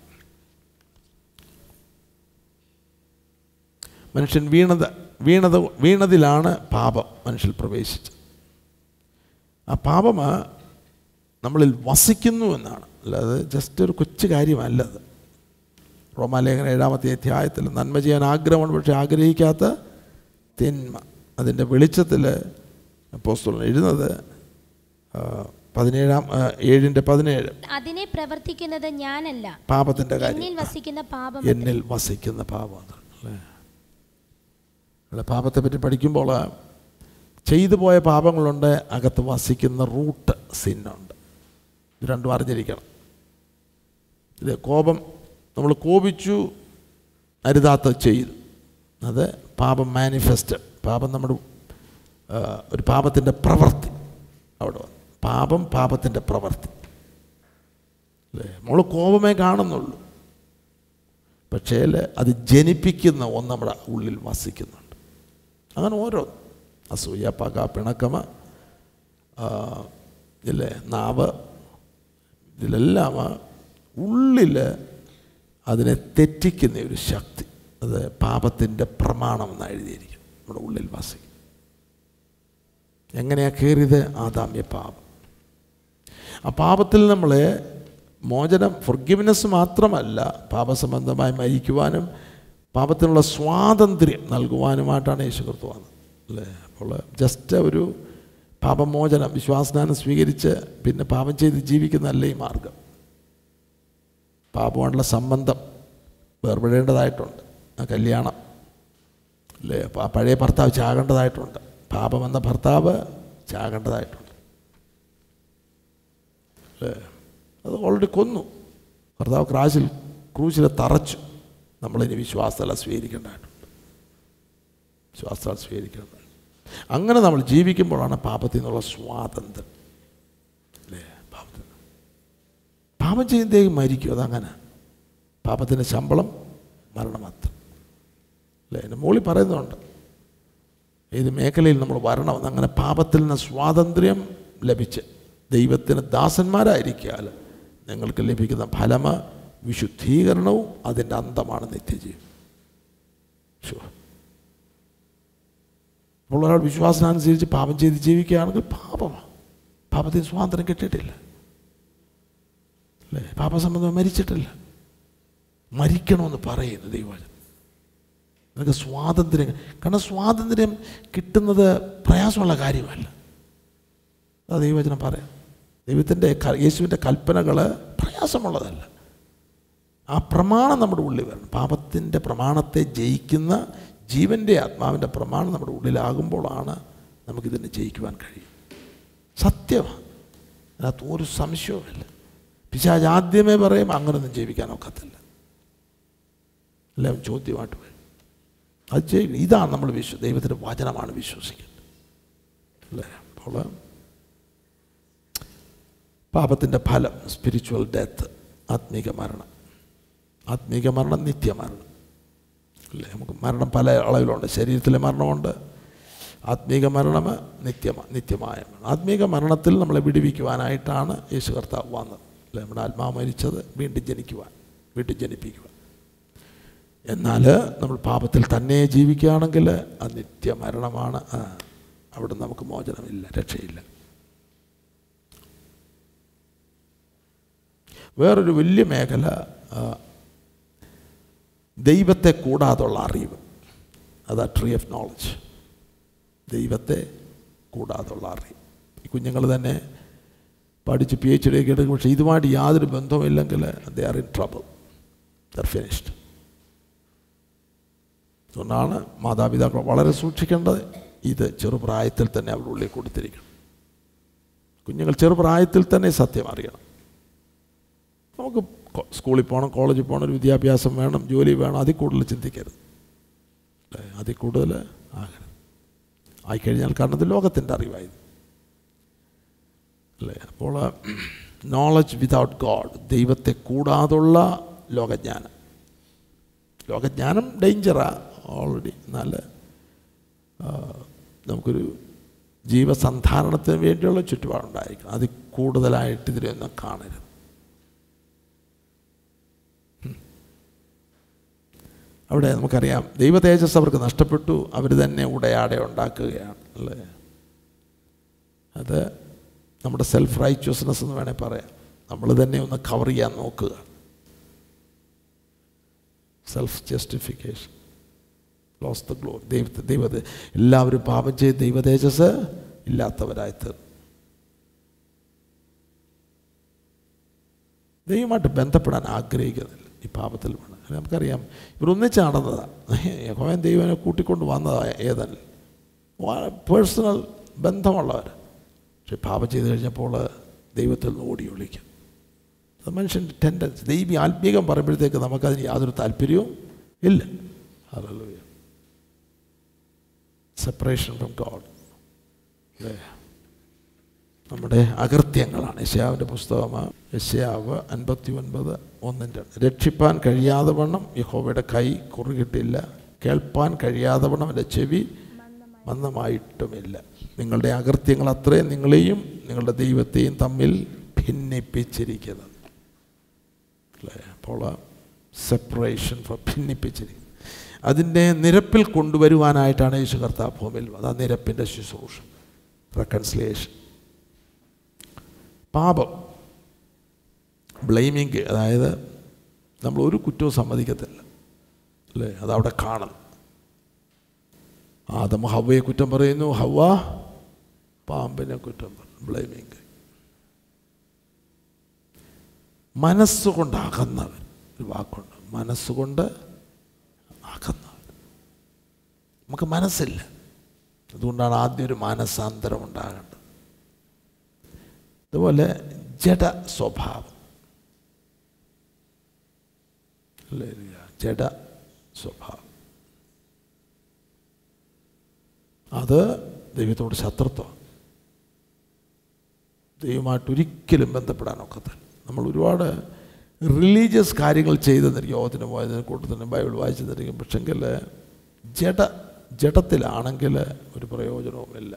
മനുഷ്യൻ വീണത് വീണത് വീണതിലാണ് പാപം മനുഷ്യൻ പ്രവേശിച്ചത് ആ പാപം നമ്മളിൽ വസിക്കുന്നു എന്നാണ് അല്ലാതെ ജസ്റ്റ് ഒരു കൊച്ചു കാര്യമല്ലത് റോമാലേഖന ഏഴാമത്തെ അധ്യായത്തിൽ നന്മ ചെയ്യാൻ ആഗ്രഹമുണ്ട് പക്ഷേ ആഗ്രഹിക്കാത്ത തിന്മ അതിൻ്റെ വെളിച്ചത്തിൽ അപ്പോസ്തലൻ എഴുതുന്നത് ആ, പതിനേഴാം ആ, ഏഴിൻ്റെ പതിനേഴ് അതിനെ പ്രവർത്തിക്കുന്നത് ഞാനല്ല പാപത്തിൻ്റെ കാര്യം എന്നിൽ വസിക്കുന്ന പാപം എന്നിൽ വസിക്കുന്ന പാപം അതാണ് അല്ലേ ഇവിടെ പാപത്തെ പറ്റി പഠിക്കുമ്പോൾ ചെയ്തു പോയ പാപങ്ങളുണ്ട് അകത്ത് വസിക്കുന്ന റൂട്ട് സിന്നുണ്ട് ഇത് രണ്ടും അറിഞ്ഞിരിക്കണം ഇത് കോപം നമ്മൾ കോപിച്ചു അരുതാത്ത ചെയ്തു അത് പാപം മാനിഫെസ്റ്റ് പാപം നമ്മുടെ ആ, ഒരു പാപത്തിൻ്റെ പ്രവൃത്തി അവിടെ വന്നു പാപം പാപത്തിൻ്റെ പ്രവൃത്തി അല്ലേ നമ്മൾ കോപമേ കാണുന്നുള്ളൂ പക്ഷേ അത് ജനിപ്പിക്കുന്ന ഒന്ന് നമ്മുടെ ഉള്ളിൽ വസിക്കുന്നുണ്ട് അങ്ങനെ ഓരോ അസൂയ പക പിണക്കമ ആ, ഇല്ലേ നാവ് ഇതിലെല്ലാം ഉള്ളിൽ അതിനെ തെറ്റിക്കുന്ന ഒരു ശക്തി അത് പാപത്തിൻ്റെ പ്രമാണം എന്ന് എഴുതിയിരിക്കും നമ്മുടെ ഉള്ളിൽ വസിക്കും എങ്ങനെയാ കയറിയത് ആദാമ്യ പാപം ആ പാപത്തിൽ നമ്മളെ മോചനം ഫൊർഗിവ്നെസ് മാത്രമല്ല പാപസംബന്ധമായി മരിക്കുവാനും പാപത്തിനുള്ള സ്വാതന്ത്ര്യം നൽകുവാനുമായിട്ടാണ് യേശു കർത്ത് വന്നത് അല്ലേ അപ്പോൾ ജസ്റ്റ് ഒരു പാപമോചനം വിശ്വാസദാനം സ്വീകരിച്ച് പിന്നെ പാപം ചെയ്ത് ജീവിക്കുന്നതല്ല ഈ മാർഗം പാപമായിട്ടുള്ള സംബന്ധം വേർപെടേണ്ടതായിട്ടുണ്ട് ആ കല്യാണം അല്ലേ അപ്പോൾ ആ പഴയ ഭർത്താവ് ചാകേണ്ടതായിട്ടുണ്ട് പാപമെന്ന ഭർത്താവ് ചാകേണ്ടതായിട്ടുണ്ട് അല്ലേ അത് ഓൾറെഡി കൊന്നു ഭർത്താവ് ക്രാശിൽ ക്രൂശിൽ തറച്ചു നമ്മളിനി വിശ്വാസതല സ്വീകരിക്കേണ്ടതായിട്ടുണ്ട് വിശ്വാസതല സ്വീകരിക്കേണ്ടത് അങ്ങനെ നമ്മൾ ജീവിക്കുമ്പോഴാണ് പാപത്തിൽ നിന്നുള്ള സ്വാതന്ത്ര്യം അല്ലേ പാപത്തിൽ പാപം ചെയ്യുന്നതേക്കും മരിക്കും അതങ്ങനെ പാപത്തിൻ്റെ ശമ്പളം മരണമാത്രം അല്ലേ എൻ്റെ മോളി പറയുന്നുണ്ട് ഏത് മേഖലയിൽ നമ്മൾ വരണമെന്ന് അങ്ങനെ പാപത്തിൽ നിന്ന് സ്വാതന്ത്ര്യം ലഭിച്ച് ദൈവത്തിന് ദാസന്മാരായിരിക്കാൽ നിങ്ങൾക്ക് ലഭിക്കുന്ന ഫലമ വിശുദ്ധീകരണവും അതിൻ്റെ അന്തമാണ് നിത്യജീവൻ ശോ. അപ്പോൾ ഒരാൾ വിശ്വാസത്തിനനുസരിച്ച് പാപം ചെയ്ത് ജീവിക്കുകയാണെങ്കിൽ പാപമാണ് പാപത്തിന് സ്വാതന്ത്ര്യം കിട്ടിയിട്ടില്ല അല്ലേ പാപസംബന്ധം മരിച്ചിട്ടില്ല മരിക്കണമെന്ന് പറയുന്നു ദൈവവചനം നിനക്ക് സ്വാതന്ത്ര്യം കാരണം സ്വാതന്ത്ര്യം കിട്ടുന്നത് പ്രയാസമുള്ള കാര്യമല്ല അത് ദൈവവചനം പറയാം ദൈവത്തിൻ്റെ ക- യേശുവിൻ്റെ കൽപ്പനകൾ പ്രയാസമുള്ളതല്ല ആ പ്രമാണം നമ്മുടെ ഉള്ളിൽ വരണം പാപത്തിൻ്റെ പ്രമാണത്തെ ജയിക്കുന്ന ജീവൻ്റെ ആത്മാവിൻ്റെ പ്രമാണം നമ്മുടെ ഉള്ളിലാകുമ്പോഴാണ് നമുക്കിതിനെ ജയിക്കുവാൻ കഴിയും സത്യമാണ് അതിനകത്ത് ഒരു സംശയവുമില്ല പിശാജ് ആദ്യമേ പറയും അങ്ങനൊന്നും ജീവിക്കാൻ ഒക്കത്തില്ല എല്ലാം ചോദ്യമായിട്ട് വരും അത് ചെയ്യും ഇതാണ് നമ്മൾ വിശ്വ ദൈവത്തിൻ്റെ വചനമാണ് വിശ്വസിക്കുന്നത് അല്ലേ അപ്പോൾ പാപത്തിൻ്റെ ഫലം സ്പിരിച്വൽ ഡെത്ത് ആത്മീക മരണം ആത്മീക മരണം നിത്യമരണം അല്ലേ നമുക്ക് മരണം പല അളവിലുണ്ട് ശരീരത്തിലെ മരണമുണ്ട് ആത്മീക മരണം നിത്യമ നിത്യമായ മരണം ആത്മീക മരണത്തിൽ നമ്മളെ വിടുവിക്കുവാനായിട്ടാണ് യേശു കർത്താവ് വന്നത് അല്ലേ നമ്മുടെ ആത്മാവ് മരിച്ചത് വീണ്ടും ജനിക്കുവാൻ വീണ്ടും ജനിപ്പിക്കുവാൻ എന്നാൽ നമ്മൾ പാപത്തിൽ തന്നെ ജീവിക്കുകയാണെങ്കിൽ അത് നിത്യമരണമാണ് ആ, അവിടെ നമുക്ക് മോചനമില്ല രക്ഷയില്ല വേറൊരു വലിയ മേഖല ആ, ദൈവത്തെ കൂടാതുള്ള അറിവ് അതാ ട്രീ ഓഫ് നോളജ് ദൈവത്തെ കൂടാതുള്ള അറിവ് ഈ കുഞ്ഞുങ്ങൾ തന്നെ പഠിച്ച് പി എച്ച് ഡി ഒക്കെ എടുക്കും പക്ഷേ ഇതുമായിട്ട് യാതൊരു ബന്ധവുമില്ലെങ്കിൽ they are in trouble they're finished അതുകൊണ്ടാണ് മാതാപിതാക്കൾ വളരെ സൂക്ഷിക്കേണ്ടത് ഇത് ചെറുപ്രായത്തിൽ തന്നെ അവരുടെ ഉള്ളിൽ കൊടുത്തിരിക്കണം കുഞ്ഞുങ്ങൾ ചെറുപ്രായത്തിൽ തന്നെ സത്യം അറിയണം നമുക്ക് കൊ- സ്കൂളിൽ പോകണം കോളേജിൽ പോകണം ഒരു വിദ്യാഭ്യാസം വേണം ജോലി വേണം അതിൽ കൂടുതൽ ചിന്തിക്കരുത് അല്ലേ അതിൽ കൂടുതൽ ആകരുത് ആയിക്കഴിഞ്ഞാൽ കാരണം ഇത് ലോകത്തിൻ്റെ അറിവായത് അല്ലേ അപ്പോൾ നോളജ് വിതൗട്ട് ഗോഡ് ദൈവത്തെ കൂടാതുള്ള ലോകജ്ഞാനം ലോകജ്ഞാനം ഡേഞ്ചറാ ഓൾറെഡി എന്നാൽ ആ, നമുക്കൊരു ജീവസന്ധാരണത്തിന് വേണ്ടിയുള്ള ചുറ്റുപാടുണ്ടായിരിക്കണം അതിൽ കൂടുതലായിട്ട് ഇതിലൊന്നും കാണരുത് ഉം. അവിടെ നമുക്കറിയാം ദൈവ തേജസ് അവർക്ക് നഷ്ടപ്പെട്ടു അവർ തന്നെ ഉടയാടെ ഉണ്ടാക്കുകയാണ് അല്ലേ അത് നമ്മുടെ സെൽഫ് റൈച്വസ്നെസ് എന്ന് വേണേൽ പറയാം നമ്മൾ തന്നെ ഒന്ന് കവർ ചെയ്യാൻ നോക്കുക self justification lose the glory ദൈവത്തെ ദൈവത്തെ എല്ലാവരും പാപം ചെയ്ത് ദൈവ തേജസ് ഇല്ലാത്തവരായി തീർന്നു ദൈവമായിട്ട് ബന്ധപ്പെടാൻ ആഗ്രഹിക്കുന്നില്ല ഈ പാപത്തിൽ വേണം നമുക്കറിയാം ഇവരൊന്നിച്ച് നടന്നതാണ് യഹോവൻ ദൈവനെ കൂട്ടിക്കൊണ്ട് വന്നതാണ് ഏതല്ല പേഴ്സണൽ ബന്ധമുള്ളവർ പക്ഷെ പാപം ചെയ്ത് കഴിഞ്ഞപ്പോൾ ദൈവത്തിൽ നിന്ന് ഓടി ഒളിക്കും അത് മനുഷ്യൻ്റെ ടെൻഡൻസി ദൈവി ആത്മീകം പറയുമ്പോഴത്തേക്ക് നമുക്കതിന് യാതൊരു താല്പര്യവും ഇല്ല ഹല്ലേലൂയ സെപ്പറേഷൻ ഫ്രം ഗോഡ് അല്ലേ നമ്മുടെ അകൃത്യങ്ങളാണ് യശയാവിൻ്റെ പുസ്തകമാണ് യശയാവ് അൻപത്തി ഒൻപത് ഒന്നിൻ്റെ രക്ഷിപ്പാൻ കഴിയാതെ വണ്ണം യഹോവയുടെ കൈ കുറുകിട്ടില്ല കേൾപ്പാൻ കഴിയാതെ വണ്ണം അവൻ്റെ ചെവി മന്ദമായിട്ടുമില്ല നിങ്ങളുടെ അകൃത്യങ്ങൾ അത്രയും നിങ്ങളെയും നിങ്ങളുടെ ദൈവത്തെയും തമ്മിൽ ഭിന്നിപ്പിച്ചിരിക്കുന്നത് അല്ലേ അപ്പോൾ സെപ്പറേഷൻ ഫോർ ഭിന്നിപ്പിച്ചിരിക്കുന്നത് അതിൻ്റെ നിരപ്പിൽ കൊണ്ടുവരുവാനായിട്ടാണ് യേശു കർത്താവ് ഭൂമിയിൽ വന്നത് ആ നിരപ്പിൻ്റെ ശുശ്രൂഷ റെക്കൺസിലിയേഷൻ പാപം ബ്ലെയിമിങ് അതായത് നമ്മൾ ഒരു കുറ്റവും സമ്മതിക്കത്തില്ല അല്ലേ അതവിടെ കാണുന്നു ആദം ഹവയെ കുറ്റം പറയുന്നു ഹവ പാമ്പിനെ കുറ്റം പറയുന്നു ബ്ലെയിമിങ് മനസ്സുകൊണ്ട് അകന്നവൻ ഒരു വാക്കുണ്ട് മനസ്സുകൊണ്ട് അകന്നവൻ നമുക്ക് മനസ്സില്ല അതുകൊണ്ടാണ് ആദ്യം ഒരു മാനസാന്തരം ഉണ്ടാകേണ്ടത് അതുപോലെ ജഡ സ്വഭാവം ഹല്ലേലൂയ. ജഡ സ്വഭാവം അത് ദൈവത്തോട് ശത്രുത്വം ദൈവമായിട്ട് ഒരിക്കലും ബന്ധപ്പെടാൻ ഒക്കത്തില്ല നമ്മൾ ഒരുപാട് റിലീജിയസ് കാര്യങ്ങൾ ചെയ്തെന്നിരിക്കും യോഗത്തിന് പോയതിന് കൂട്ടത്തിന് ബൈബിൾ വായിച്ചെന്നിരിക്കും പക്ഷെങ്കിൽ ജഡ ജഡത്തിലാണെങ്കിൽ ഒരു പ്രയോജനവുമില്ല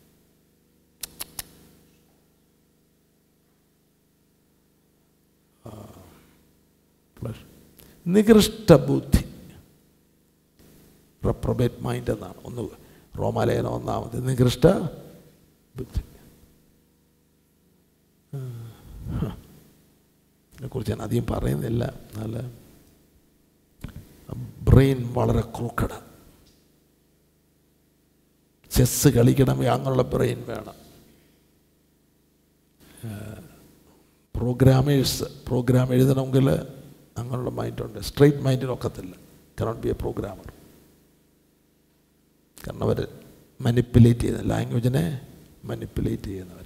ആ, flesh. നികൃഷ്ട ബുദ്ധി റെപ്രബേറ്റ് മൈൻഡ് എന്നാണ് ഒന്ന് റോമാലയനം ഒന്നാമത് നികൃഷ്ട ബുദ്ധി ഇതിനെക്കുറിച്ച് ഞാൻ അധികം പറയുന്നില്ല എന്നാൽ ബ്രെയിൻ വളരെ ക്രൂക്കഡ് ചെസ്സ് കളിക്കണമെങ്കിൽ അങ്ങനെയുള്ള ബ്രെയിൻ വേണം പ്രോഗ്രാമേഴ്സ് പ്രോഗ്രാം എഴുതണമെങ്കിൽ അങ്ങനെയുള്ള മൈൻഡുണ്ട് സ്ട്രെയിറ്റ് മൈൻഡിനൊക്കത്തില്ല കനോട്ട് ബി എ പ്രോഗ്രാമർ കാരണം അവർ മനിപ്പുലേറ്റ് ചെയ്യുന്ന ലാംഗ്വേജിനെ മനിപ്പുലേറ്റ് ചെയ്യുന്നവർ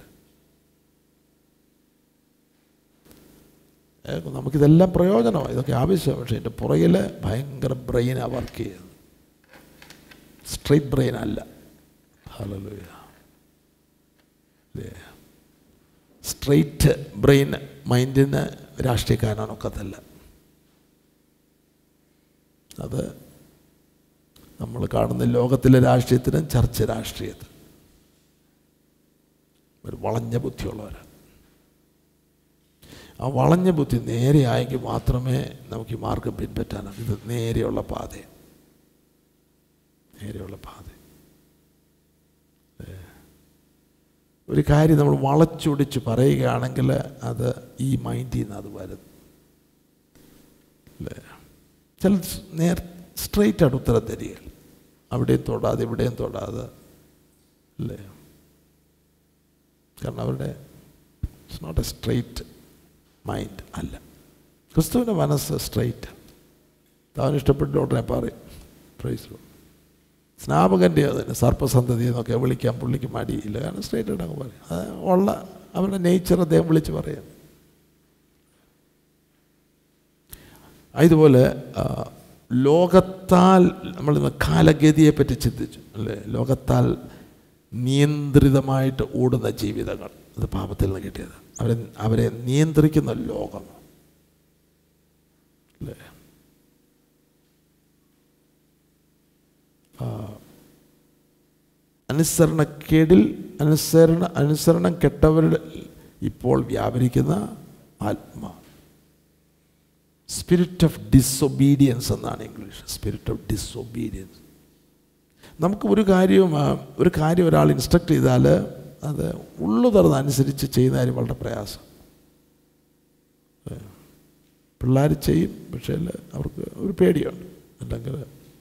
ഏ, നമുക്കിതെല്ലാം പ്രയോജനമാണ് ഇതൊക്കെ ആവശ്യമാണ് പക്ഷേ എൻ്റെ പുറകിൽ ഭയങ്കര ബ്രെയിനാണ് വർക്ക് ചെയ്യുന്നത് സ്ട്രെയിറ്റ് ബ്രെയിൻ അല്ല ഹല്ലേലൂയ സ്ട്രെയിറ്റ് ബ്രെയിൻ മൈൻഡിന് രാഷ്ട്രീയക്കാരനൊക്കത്തില്ല അത് നമ്മൾ കാണുന്ന ലോകത്തിലെ രാഷ്ട്രീയത്തിനും ചർച്ച രാഷ്ട്രീയത്തിനും ഒരു വളഞ്ഞ ബുദ്ധിയുള്ളവരാണ് ആ വളഞ്ഞ ബുദ്ധി നേരെയായെങ്കിൽ മാത്രമേ നമുക്ക് ഈ മാർഗം പിൻപറ്റാനാണ് ഇത് നേരെയുള്ള പാത നേരെയുള്ള പാത ഏ. ഒരു കാര്യം നമ്മൾ വളച്ചൊടിച്ച് പറയുകയാണെങ്കിൽ അത് ഈ മൈൻഡിൽ നിന്ന് അത് വരും അല്ലേ ചില നേർ സ്ട്രെയിറ്റ് ആയിട്ട് ഉത്തരം തരിക അവിടെയും തൊടാതെ ഇവിടെയും തൊടാതെ അല്ലേ കാരണം അവരുടെ it's not a straight mind അല്ല ക്രിസ്തുവിൻ്റെ മനസ്സ് സ്ട്രെയിറ്റ് അവൻ ഇഷ്ടപ്പെട്ട ഉടനെ പറയും പ്രൈസ് സ്നാപകൻ്റെ അതിന് സർപ്പസന്തതി എന്നൊക്കെ വിളിക്കാൻ പുള്ളിക്ക് മടിയില്ല കാരണം സ്ട്രെയിറ്റ് ആയിട്ട് അങ്ങ് പറയും അത് ഉള്ള അവരുടെ നേച്ചർ അദ്ദേഹം വിളിച്ച് പറയാം ഇതുപോലെ ആ, ലോകത്താൽ നമ്മൾ ഇന്ന് കാലഗതിയെ പറ്റി ചിന്തിച്ചു അല്ലേ ലോകത്താൽ നിയന്ത്രിതമായിട്ട് ഓടുന്ന ജീവിതങ്ങൾ അത് പാപത്തിൽ നിന്ന് കിട്ടിയത് അവരെ അവരെ നിയന്ത്രിക്കുന്ന ലോകം അല്ലേ അനുസരണക്കേടിൽ അനുസരണ അനുസരണം കെട്ടവരുടെ ഇപ്പോൾ വ്യാപരിക്കുന്ന ആത്മാ സ്പിരിറ്റ് ഓഫ് ഡിസൊബീഡിയൻസ് എന്നാണ് ഇംഗ്ലീഷ് സ്പിരിറ്റ് ഓഫ് ഡിസൊബീഡിയൻസ് നമുക്ക് ഒരു കാര്യവും ആ, ഒരു കാര്യം ഒരാൾ ഇൻസ്ട്രക്ട് ചെയ്താൽ അത് ഉള്ളു തുറന്ന് അനുസരിച്ച് ചെയ്യുന്ന കാര്യം വളരെ പ്രയാസം പിള്ളേർ ചെയ്യും പക്ഷേ അവർക്ക് ഒരു പേടിയുണ്ട് അല്ലെങ്കിൽ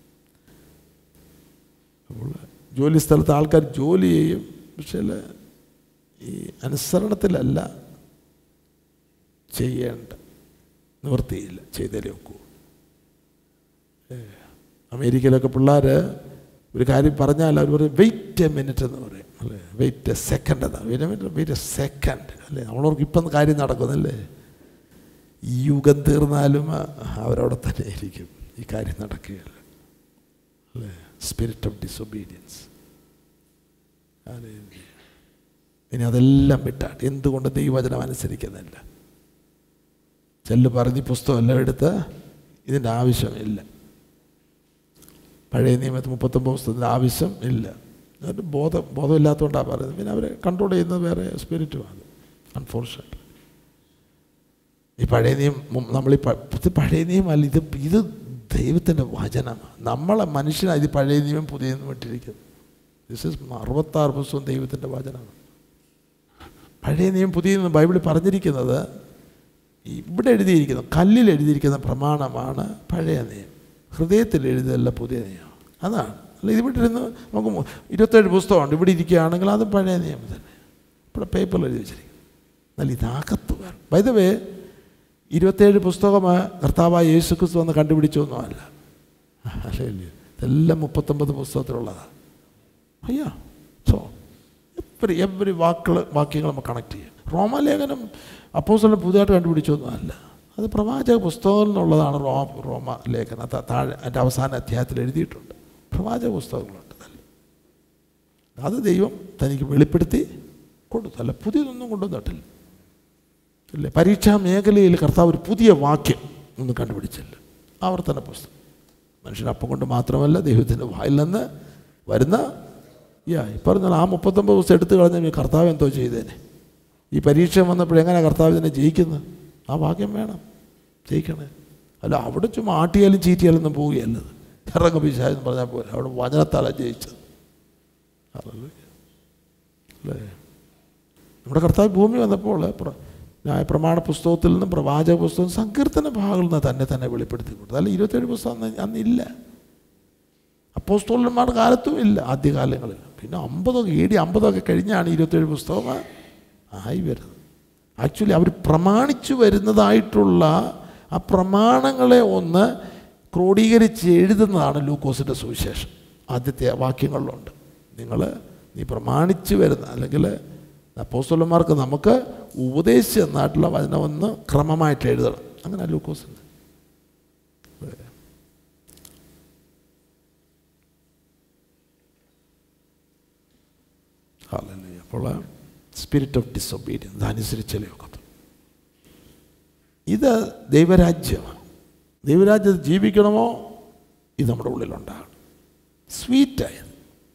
അപ്പോൾ ജോലി സ്ഥലത്ത് ആൾക്കാർ ജോലി ചെയ്യും പക്ഷേ ഈ അനുസരണത്തിലല്ല ചെയ്യേണ്ട നിവൃത്തിയില്ല ചെയ്തേലേ ഒക്കൂ ഏ, അമേരിക്കയിലൊക്കെ പിള്ളേർ ഒരു കാര്യം പറഞ്ഞാൽ അവർ പറയും വെയിറ്റ് എ മിനിറ്റ് എന്ന് പറയും അല്ലേ വെയിറ്റ് എ സെക്കൻഡ് എന്നാ wait a minute wait a second അല്ലേ നമ്മളവർക്ക് ഇപ്പം കാര്യം നടക്കുന്നല്ലേ ഈ യുഗം തീർന്നാലും ആ, അവരവിടെ തന്നെ ആയിരിക്കും ഈ കാര്യം നടക്കുകയല്ല അല്ലേ സ്പിരിറ്റ് ഓഫ് ഡിസൊബീഡിയൻസ് ഇനി അതെല്ലാം വിട്ടാട്ട് എന്തുകൊണ്ട് ദൈവവചനം അനുസരിക്കുന്നില്ല ചെല്ല് പറഞ്ഞ് പുസ്തകം എല്ലാം എടുത്ത് ഇതിൻ്റെ ആവശ്യമില്ല പഴയ നിയമത്തിൽ മുപ്പത്തൊമ്പത് പുസ്തകത്തിൻ്റെ ആവശ്യം ഇല്ല അത് ബോധം ബോധമില്ലാത്തതുകൊണ്ടാണ് പറയുന്നത് പിന്നെ അവരെ കൺട്രോൾ ചെയ്യുന്നത് വേറെ സ്പിരിറ്റുമാണ് അൺഫോർച്ചുനേറ്റ് ഈ പഴയ നിയമം നമ്മൾ ഈ ഇത് പഴയ നിയമമല്ല ഇത് ഇത് ദൈവത്തിൻ്റെ വചനമാണ് നമ്മളെ മനുഷ്യനാണ് ഇത് പഴയ നിയമം പുതിയ നിയമം ഇട്ടിരിക്കുന്നത് ദിസ് ഇസ് അറുപത്താറ് പുസ്തകം ദൈവത്തിൻ്റെ വചനമാണ് പഴയ നിയമം പുതിയ നിയമം ബൈബിളിൽ പറഞ്ഞിരിക്കുന്നത് ഇവിടെ എഴുതിയിരിക്കുന്ന കല്ലിൽ എഴുതിയിരിക്കുന്ന പ്രമാണമാണ് പഴയ നിയമം ഹൃദയത്തിൽ എഴുതിയതല്ല പുതിയ നിയമം അതാണ് അല്ല ഇത് ഇവിടെ ഇരുന്ന് നമുക്ക് മു- ഇരുപത്തേഴ് പുസ്തകമുണ്ട് ഇവിടെ ഇരിക്കുകയാണെങ്കിൽ അത് പഴയ നിയമം തന്നെ ഇവിടെ പേപ്പറിൽ എഴുതി വെച്ചിരിക്കും എന്നാൽ ഇതകത്ത് വേണം വൈദവേ ഇരുപത്തേഴ് പുസ്തകമാണ് കർത്താവായ യേശു ക്രിസ്തു വന്ന് കണ്ടുപിടിച്ചൊന്നുമല്ല അല്ലേ ഇല്ലേ ഇതെല്ലാം മുപ്പത്തൊമ്പത് പുസ്തകത്തിലുള്ളതാണ് അയ്യാ സോ എവറി എവറി വാക്കുകൾ വാക്യങ്ങൾ നമ്മൾ കണക്ട് ചെയ്യും റോമാലേഖനം അപ്പോസ്തലൻ പുതുതായിട്ട് കണ്ടുപിടിച്ചൊന്നും അല്ല അത് പ്രവാചക പുസ്തകത്തിൽ നിന്നുള്ളതാണ് റോ റോമ ലേഖനം അത് താഴെ അതിൻ്റെ അവസാന അധ്യായത്തിൽ എഴുതിയിട്ടുണ്ട് പ്രവാചക പുസ്തകങ്ങളുണ്ട് അതിൽ അത് ദൈവം തനിക്ക് വെളിപ്പെടുത്തി കൊടുത്തു അല്ല പുതിയതൊന്നും കൊണ്ടുവന്നിട്ടില്ല ഇല്ലേ പരീക്ഷാ മേഖലയിൽ കർത്താവ് ഒരു പുതിയ വാക്യം ഒന്നും കണ്ടുപിടിച്ചില്ല ആവർത്തന പുസ്തകം മനുഷ്യൻ അപ്പം കൊണ്ട് മാത്രമല്ല ദൈവത്തിൻ്റെ വായിൽ നിന്ന് വരുന്ന യാ ഈ പറഞ്ഞാൽ ആ മുപ്പത്തൊമ്പത് ദിവസം എടുത്തു കളഞ്ഞ കർത്താവ് എന്തോ ചെയ്തേനെ ഈ പരീക്ഷ വന്നപ്പോൾ എങ്ങനെ കർത്താവ് ഇതിനെ ജയിക്കുന്നത് ആ വാക്യം വേണം ജയിക്കണേ അല്ല അവിടെ ചുമ്മാ ആട്ടിയാലും ചീറ്റിയാലൊന്നും പോവുകയല്ലത് ഇറങ്ങ പിശാചെന്ന് പറഞ്ഞാൽ പോലെ അവിടെ വചനത്താലാണ് ജയിച്ചത് ഹല്ലേലൂയ. അല്ലേ നമ്മുടെ കർത്താവ് ഭൂമി വന്നപ്പോൾ പ്ര- ന്യായപ്രമാണ പുസ്തകത്തിൽ നിന്നും പ്രവാചക പുസ്തകം സങ്കീർത്തന ഭാഗങ്ങളിൽ നിന്ന് തന്നെ തന്നെ വെളിപ്പെടുത്തി കൊടുത്തു അല്ല ഇരുപത്തേഴ് പുസ്തകം അന്ന് അന്നില്ല അപ്പോസ്തോലന്മാരുടെ കാലത്തും ഇല്ല ആദ്യകാലങ്ങളിൽ പിന്നെ അമ്പതൊക്കെ ഏടി അമ്പതൊക്കെ കഴിഞ്ഞാണ് ഇരുപത്തേഴ് പുസ്തകം ആയി വരുന്നത് ആക്ച്വലി അവർ പ്രമാണിച്ചു വരുന്നതായിട്ടുള്ള ആ പ്രമാണങ്ങളെ ഒന്ന് ക്രോഡീകരിച്ച് എഴുതുന്നതാണ് ലൂക്കോസിൻ്റെ സുവിശേഷം ആദ്യത്തെ വാക്യങ്ങളിലുണ്ട് നിങ്ങൾ നീ പ്രമാണിച്ച് വരുന്ന അല്ലെങ്കിൽ അപ്പോസ്തലന്മാർക്ക് നമുക്ക് ഉപദേശിച്ച് തന്നായിട്ടുള്ള വചനമൊന്ന് ക്രമമായിട്ട് എഴുതണം അങ്ങനെ ലൂക്കോസിൻ്റെ Hallelujah. അപ്പോൾ സ്പിരിറ്റ് ഓഫ് ഡിസൊബീഡിയൻസ് അനുസരിച്ചല്ലേ ഒക്കത്തു ഇത് ദൈവരാജ്യമാണ് ദൈവരാജ്യത്ത് ജീവിക്കണമോ ഇത് നമ്മുടെ ഉള്ളിലുണ്ടാകണം സ്വീറ്റായത്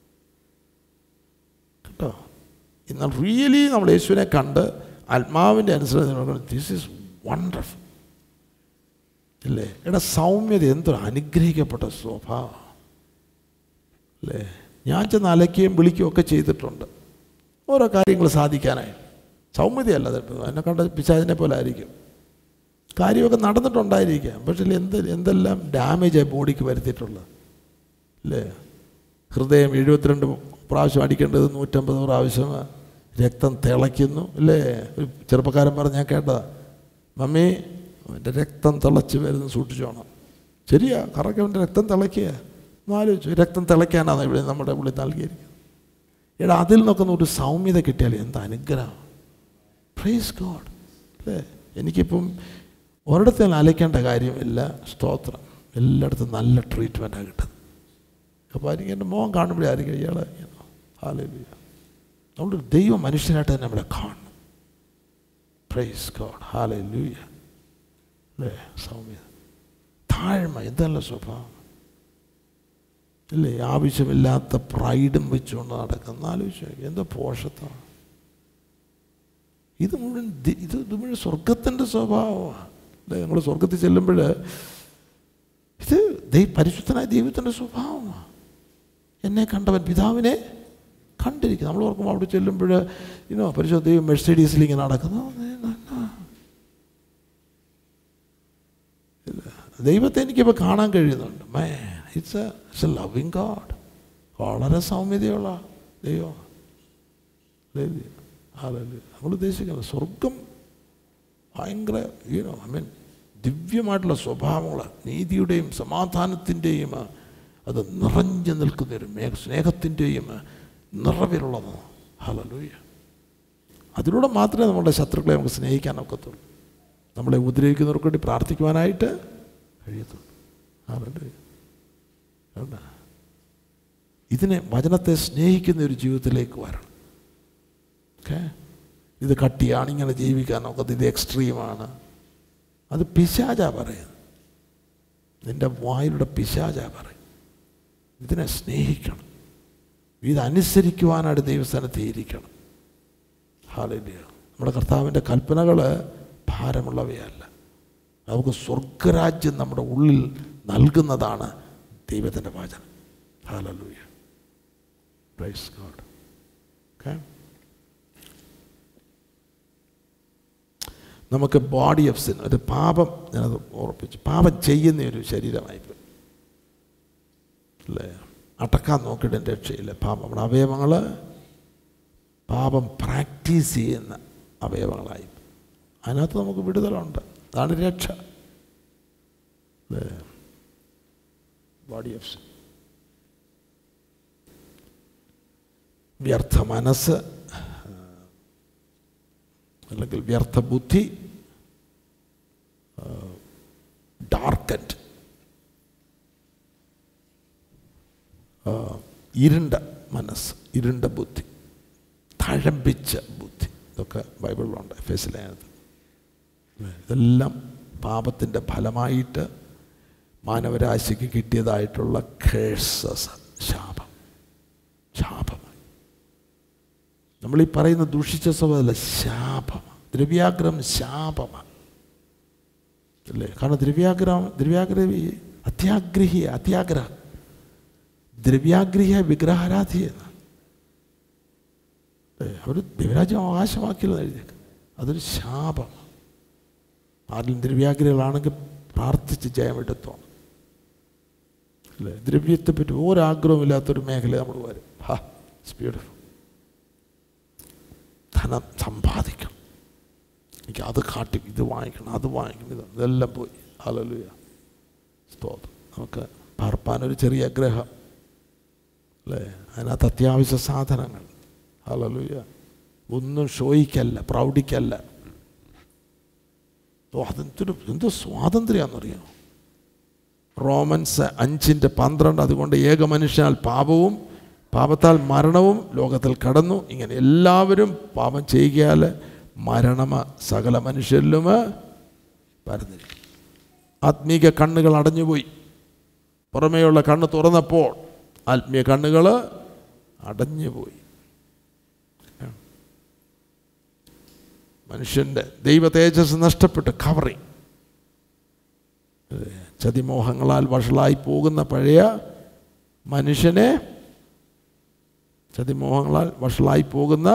കേട്ടോ എന്നാൽ റിയലി നമ്മൾ യേശുവിനെ കണ്ട് ആത്മാവിൻ്റെ അനുസരണം ദിസ് ഈസ് വണ്ടർഫുൾ അല്ലേ എടാ സൗമ്യത എന്തൊരു അനുഗ്രഹിക്കപ്പെട്ട സ്വഭാവം അല്ലേ ഞാൻ ചെന്ന് അലക്കുകയും വിളിക്കുകയും ഒക്കെ ചെയ്തിട്ടുണ്ട് ഓരോ കാര്യങ്ങൾ സാധിക്കാനായി സൗമ്യതയല്ല അത് എന്നെ കണ്ട പിശാചിനെ പോലെ ആയിരിക്കും കാര്യമൊക്കെ നടന്നിട്ടുണ്ടായിരിക്കാം പക്ഷേ എന്ത് എന്തെല്ലാം ഡാമേജായി ബോഡിക്ക് വരുത്തിയിട്ടുള്ളത് അല്ലേ ഹൃദയം എഴുപത്തിരണ്ട് പ്രാവശ്യം അടിക്കേണ്ടത് നൂറ്റമ്പത് പ്രാവശ്യം രക്തം തിളയ്ക്കുന്നു അല്ലേ ഒരു ചെറുപ്പക്കാരൻ പറഞ്ഞ് ഞാൻ കേട്ടതാ മമ്മി അവൻ്റെ രക്തം തിളച്ച് വരുന്നു സൂക്ഷിച്ചോണം ശരിയാ കറക്റ്റ് അവൻ്റെ രക്തം തിളയ്ക്കുക എന്നാലോചിച്ചു രക്തം തിളയ്ക്കാനാണ് ഇവിടെ നമ്മുടെ ഉള്ളിൽ നൽകിയിരിക്കുന്നത് എടാ അതിൽ നിന്നൊക്കെ ഒരു സൗമ്യത കിട്ടിയാൽ എന്ത് അനുഗ്രഹം പ്രൈസ് ഗോഡ് അല്ലേ എനിക്കിപ്പം ഒരിടത്ത് ഞാൻ അലയ്ക്കേണ്ട കാര്യമില്ല സ്തോത്രം എല്ലായിടത്തും നല്ല ട്രീറ്റ്മെൻറ്റാണ് കിട്ടുന്നത് അപ്പോൾ ആയിരിക്കും എൻ്റെ മോൻ കാണുമ്പോഴേ ആയിരിക്കും ഇയാളെ ഹാലൂയ നമ്മൾ ദൈവം മനുഷ്യനായിട്ട് തന്നെ നമ്മളെ കാണണം പ്രൈസ് ഗോഡ് ഹാലൂയ അല്ലേ സൗമ്യത താഴ്മ എന്തല്ല സ്വഭാവം ഇല്ലേ ആവശ്യമില്ലാത്ത പ്രൈഡും വെച്ചുകൊണ്ട് നടക്കുന്ന ആലോചിച്ചു എന്തോ പോഷത്വമാണ് ഇത് മുഴുവൻ ദി- ഇത് ഇത് മുഴുവൻ സ്വർഗത്തിൻ്റെ സ്വഭാവമാണ് അല്ലേ നിങ്ങൾ സ്വർഗത്തിൽ ചെല്ലുമ്പോൾ ഇത് ദൈ പരിശുദ്ധനായ ദൈവത്തിൻ്റെ സ്വഭാവമാണ് എന്നെ കണ്ടവൻ പിതാവിനെ കണ്ടിരിക്കും നമ്മൾ ഓർക്കുമ്പോൾ അവിടെ ചെല്ലുമ്പോൾ ഇനോ പരിശുദ്ധ ദൈവം മെഴ്സൈഡീസിൽ ഇങ്ങനെ നടക്കുന്നു ദൈവത്തെ എനിക്കിപ്പോൾ കാണാൻ കഴിയുന്നുണ്ട് മേ it's a it's a loving God വളരെ സൗമ്യതയുള്ള ദൈവം നമ്മൾ ഉദ്ദേശിക്കുന്നത് സ്വർഗം ഭയങ്കര യൂനോ ഐ മീൻ ദിവ്യമായിട്ടുള്ള സ്വഭാവങ്ങൾ നീതിയുടെയും സമാധാനത്തിൻ്റെയും അത് നിറഞ്ഞു നിൽക്കുന്ന ഒരു മേഘ സ്നേഹത്തിൻ്റെയും നിറവിലുള്ളത് ഹലലൂയ അതിലൂടെ മാത്രമേ നമ്മുടെ ശത്രുക്കളെ നമുക്ക് സ്നേഹിക്കാൻ ഒക്കത്തുള്ളൂ നമ്മളെ ഉപദ്രവിക്കുന്നവർക്ക് വേണ്ടി പ്രാർത്ഥിക്കുവാനായിട്ട് കഴിയത്തുള്ളൂ ഹല്ലേലൂയ. കണ്ടോ? ഇതിനെ വചനത്തെ സ്നേഹിക്കുന്ന ഒരു ജീവിതത്തിലേക്ക് വരണം ഓക്കെ ഇത് കട്ടിയാണ് ഇങ്ങനെ ജീവിക്കാൻ നോക്കത്ത് ഇത് എക്സ്ട്രീമാണ് അത് പിശാചാ പറയുന്നത് നിന്റെ വായിലൂടെ പിശാചാ പറയും ഇതിനെ സ്നേഹിക്കണം ഇതനുസരിക്കുവാനായിട്ട് ദൈവസ്ഥാനത്ത് ഇരിക്കണം ഹാലില്ല നമ്മുടെ കർത്താവിൻ്റെ കൽപ്പനകൾ ഭാരമുള്ളവയല്ല നമുക്ക് സ്വർഗരാജ്യം നമ്മുടെ ഉള്ളിൽ നൽകുന്നതാണ് ദൈവത്തിൻ്റെ വചനം ഹാലലൂയ പ്രൈസ് ഗോഡ് ഓക്കെ നമുക്ക് ബോഡി ഓഫ് സിൻ ഒരു പാപം ഞാനത് ഓർപ്പിച്ചു പാപം ചെയ്യുന്ന ഒരു ശരീരമായിപ്പോയി അല്ലേ അടക്കാൻ നോക്കിയിട്ട് രക്ഷയില്ല പാപം നമ്മുടെ അവയവങ്ങൾ പാപം പ്രാക്ടീസ് ചെയ്യുന്ന അവയവങ്ങളായി അതിനകത്ത് നമുക്ക് വിടുതലുണ്ട് അതാണ് രക്ഷ അല്ലേ ബോഡി ഓഫ് സിൻ വ്യർത്ഥ മനസ്സ് അല്ലെങ്കിൽ വ്യർത്ഥ ബുദ്ധി ഡാർക്കൻഡ് ഇരുണ്ട മനസ്സ് ഇരുണ്ട ബുദ്ധി തഴമ്പിച്ച ബുദ്ധി ഇതൊക്കെ ബൈബിളിലുണ്ട് എഫ് എസ് ലേനത് ഇതെല്ലാം പാപത്തിൻ്റെ ഫലമായിട്ട് മാനവരാശിക്ക് കിട്ടിയതായിട്ടുള്ള കേഴ്സസ് ശാപം ശാപം നമ്മൾ ഈ പറയുന്ന ദുഷിച്ച സ്വഭാവമല്ല ശാപമാണ് ദ്രവ്യാഗ്രഹം ശാപമാണ് അല്ലേ കാരണം ദ്രവ്യാഗ്രഹം ദ്രവ്യാഗ്രഹി അത്യാഗ്രഹിയ അത്യാഗ്രഹം ദ്രവ്യാഗ്രഹിയ വിഗ്രഹാരാധിയ അവർ ദൈവരാജ്യം അവകാശമാക്കിയില്ല എഴുതിയേക്ക് അതൊരു ശാപമാണ് ആരിലും ദ്രവ്യാഗ്രഹികളാണെങ്കിൽ പ്രാർത്ഥിച്ച് ജയമെടുത്തോണം അല്ലേ ദ്രവ്യത്തെപ്പറ്റി ഒരാഗ്രഹമില്ലാത്തൊരു മേഖല നമ്മൾ വരും ഹാ ഇറ്റ്സ് ബ്യൂട്ടിഫുൾ ധനം സമ്പാദിക്കണം എനിക്ക് അത് കാട്ടി ഇത് വാങ്ങിക്കണം അത് വാങ്ങിക്കണം ഇത് ഇതെല്ലാം പോയി ഹലലുയ സ്തോത്രം നമുക്ക് പാർപ്പാനൊരു ചെറിയ ഗ്രഹം അല്ലേ അതിനകത്ത് അത്യാവശ്യ സാധനങ്ങൾ ഹലലുയ ഒന്നും ഷോയ്ക്കല്ല പ്രൗഢിക്കല്ല ഓ അതെന്തൊരു എന്ത് സ്വാതന്ത്ര്യമാണെന്നറിയാമോ റോമൻസ് അഞ്ചിൻ്റെ പന്ത്രണ്ട് അതുകൊണ്ട് ഏക മനുഷ്യനാൽ പാപവും പാപത്താൽ മരണവും ലോകത്തിൽ കടന്നു ഇങ്ങനെ എല്ലാവരും പാപം ചെയ്യുകയാൽ മരണമ സകല മനുഷ്യരിലും പരന്നിരിക്കും ആത്മീക കണ്ണുകൾ അടഞ്ഞുപോയി പുറമേയുള്ള കണ്ണ് തുറന്നപ്പോൾ ആത്മീയ കണ്ണുകൾ അടഞ്ഞുപോയി മനുഷ്യൻ്റെ ദൈവ തേജസ് നഷ്ടപ്പെട്ട് കവറിങ് ചതിമോഹങ്ങളാൽ വഷളായി പോകുന്ന പഴയ മനുഷ്യനെ ചതിമോഹങ്ങളാൽ വഷളായി പോകുന്ന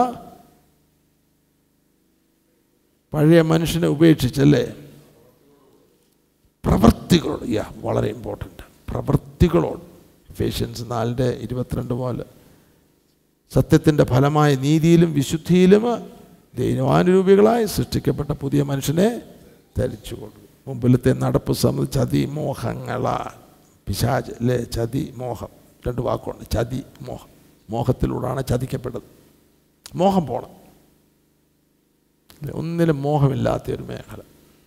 പഴയ മനുഷ്യനെ ഉപേക്ഷിച്ചല്ലേ പ്രവൃത്തികളോട് യാ വളരെ ഇമ്പോർട്ടൻ്റ് പ്രവൃത്തികളോട് ഫേഷ്യൻസ് നാലിൻ്റെ ഇരുപത്തിരണ്ട് പോലെ സത്യത്തിൻ്റെ ഫലമായ നീതിയിലും വിശുദ്ധിയിലും ദൈവാനുരൂപികളായി സൃഷ്ടിക്കപ്പെട്ട പുതിയ മനുഷ്യനെ ധരിച്ചു കൊടുക്കും മുമ്പിലത്തെ നടപ്പ് സംബന്ധിച്ച് ചതി മോഹങ്ങളാ പിശാജ് അല്ലേ ചതി മോഹം രണ്ട് വാക്കുണ്ട് ചതി മോഹം മോഹത്തിലൂടെയാണ് ചതിക്കപ്പെട്ടത് മോഹം പോണം ഒന്നിലും മോഹമില്ലാത്ത ഒരു മേഖല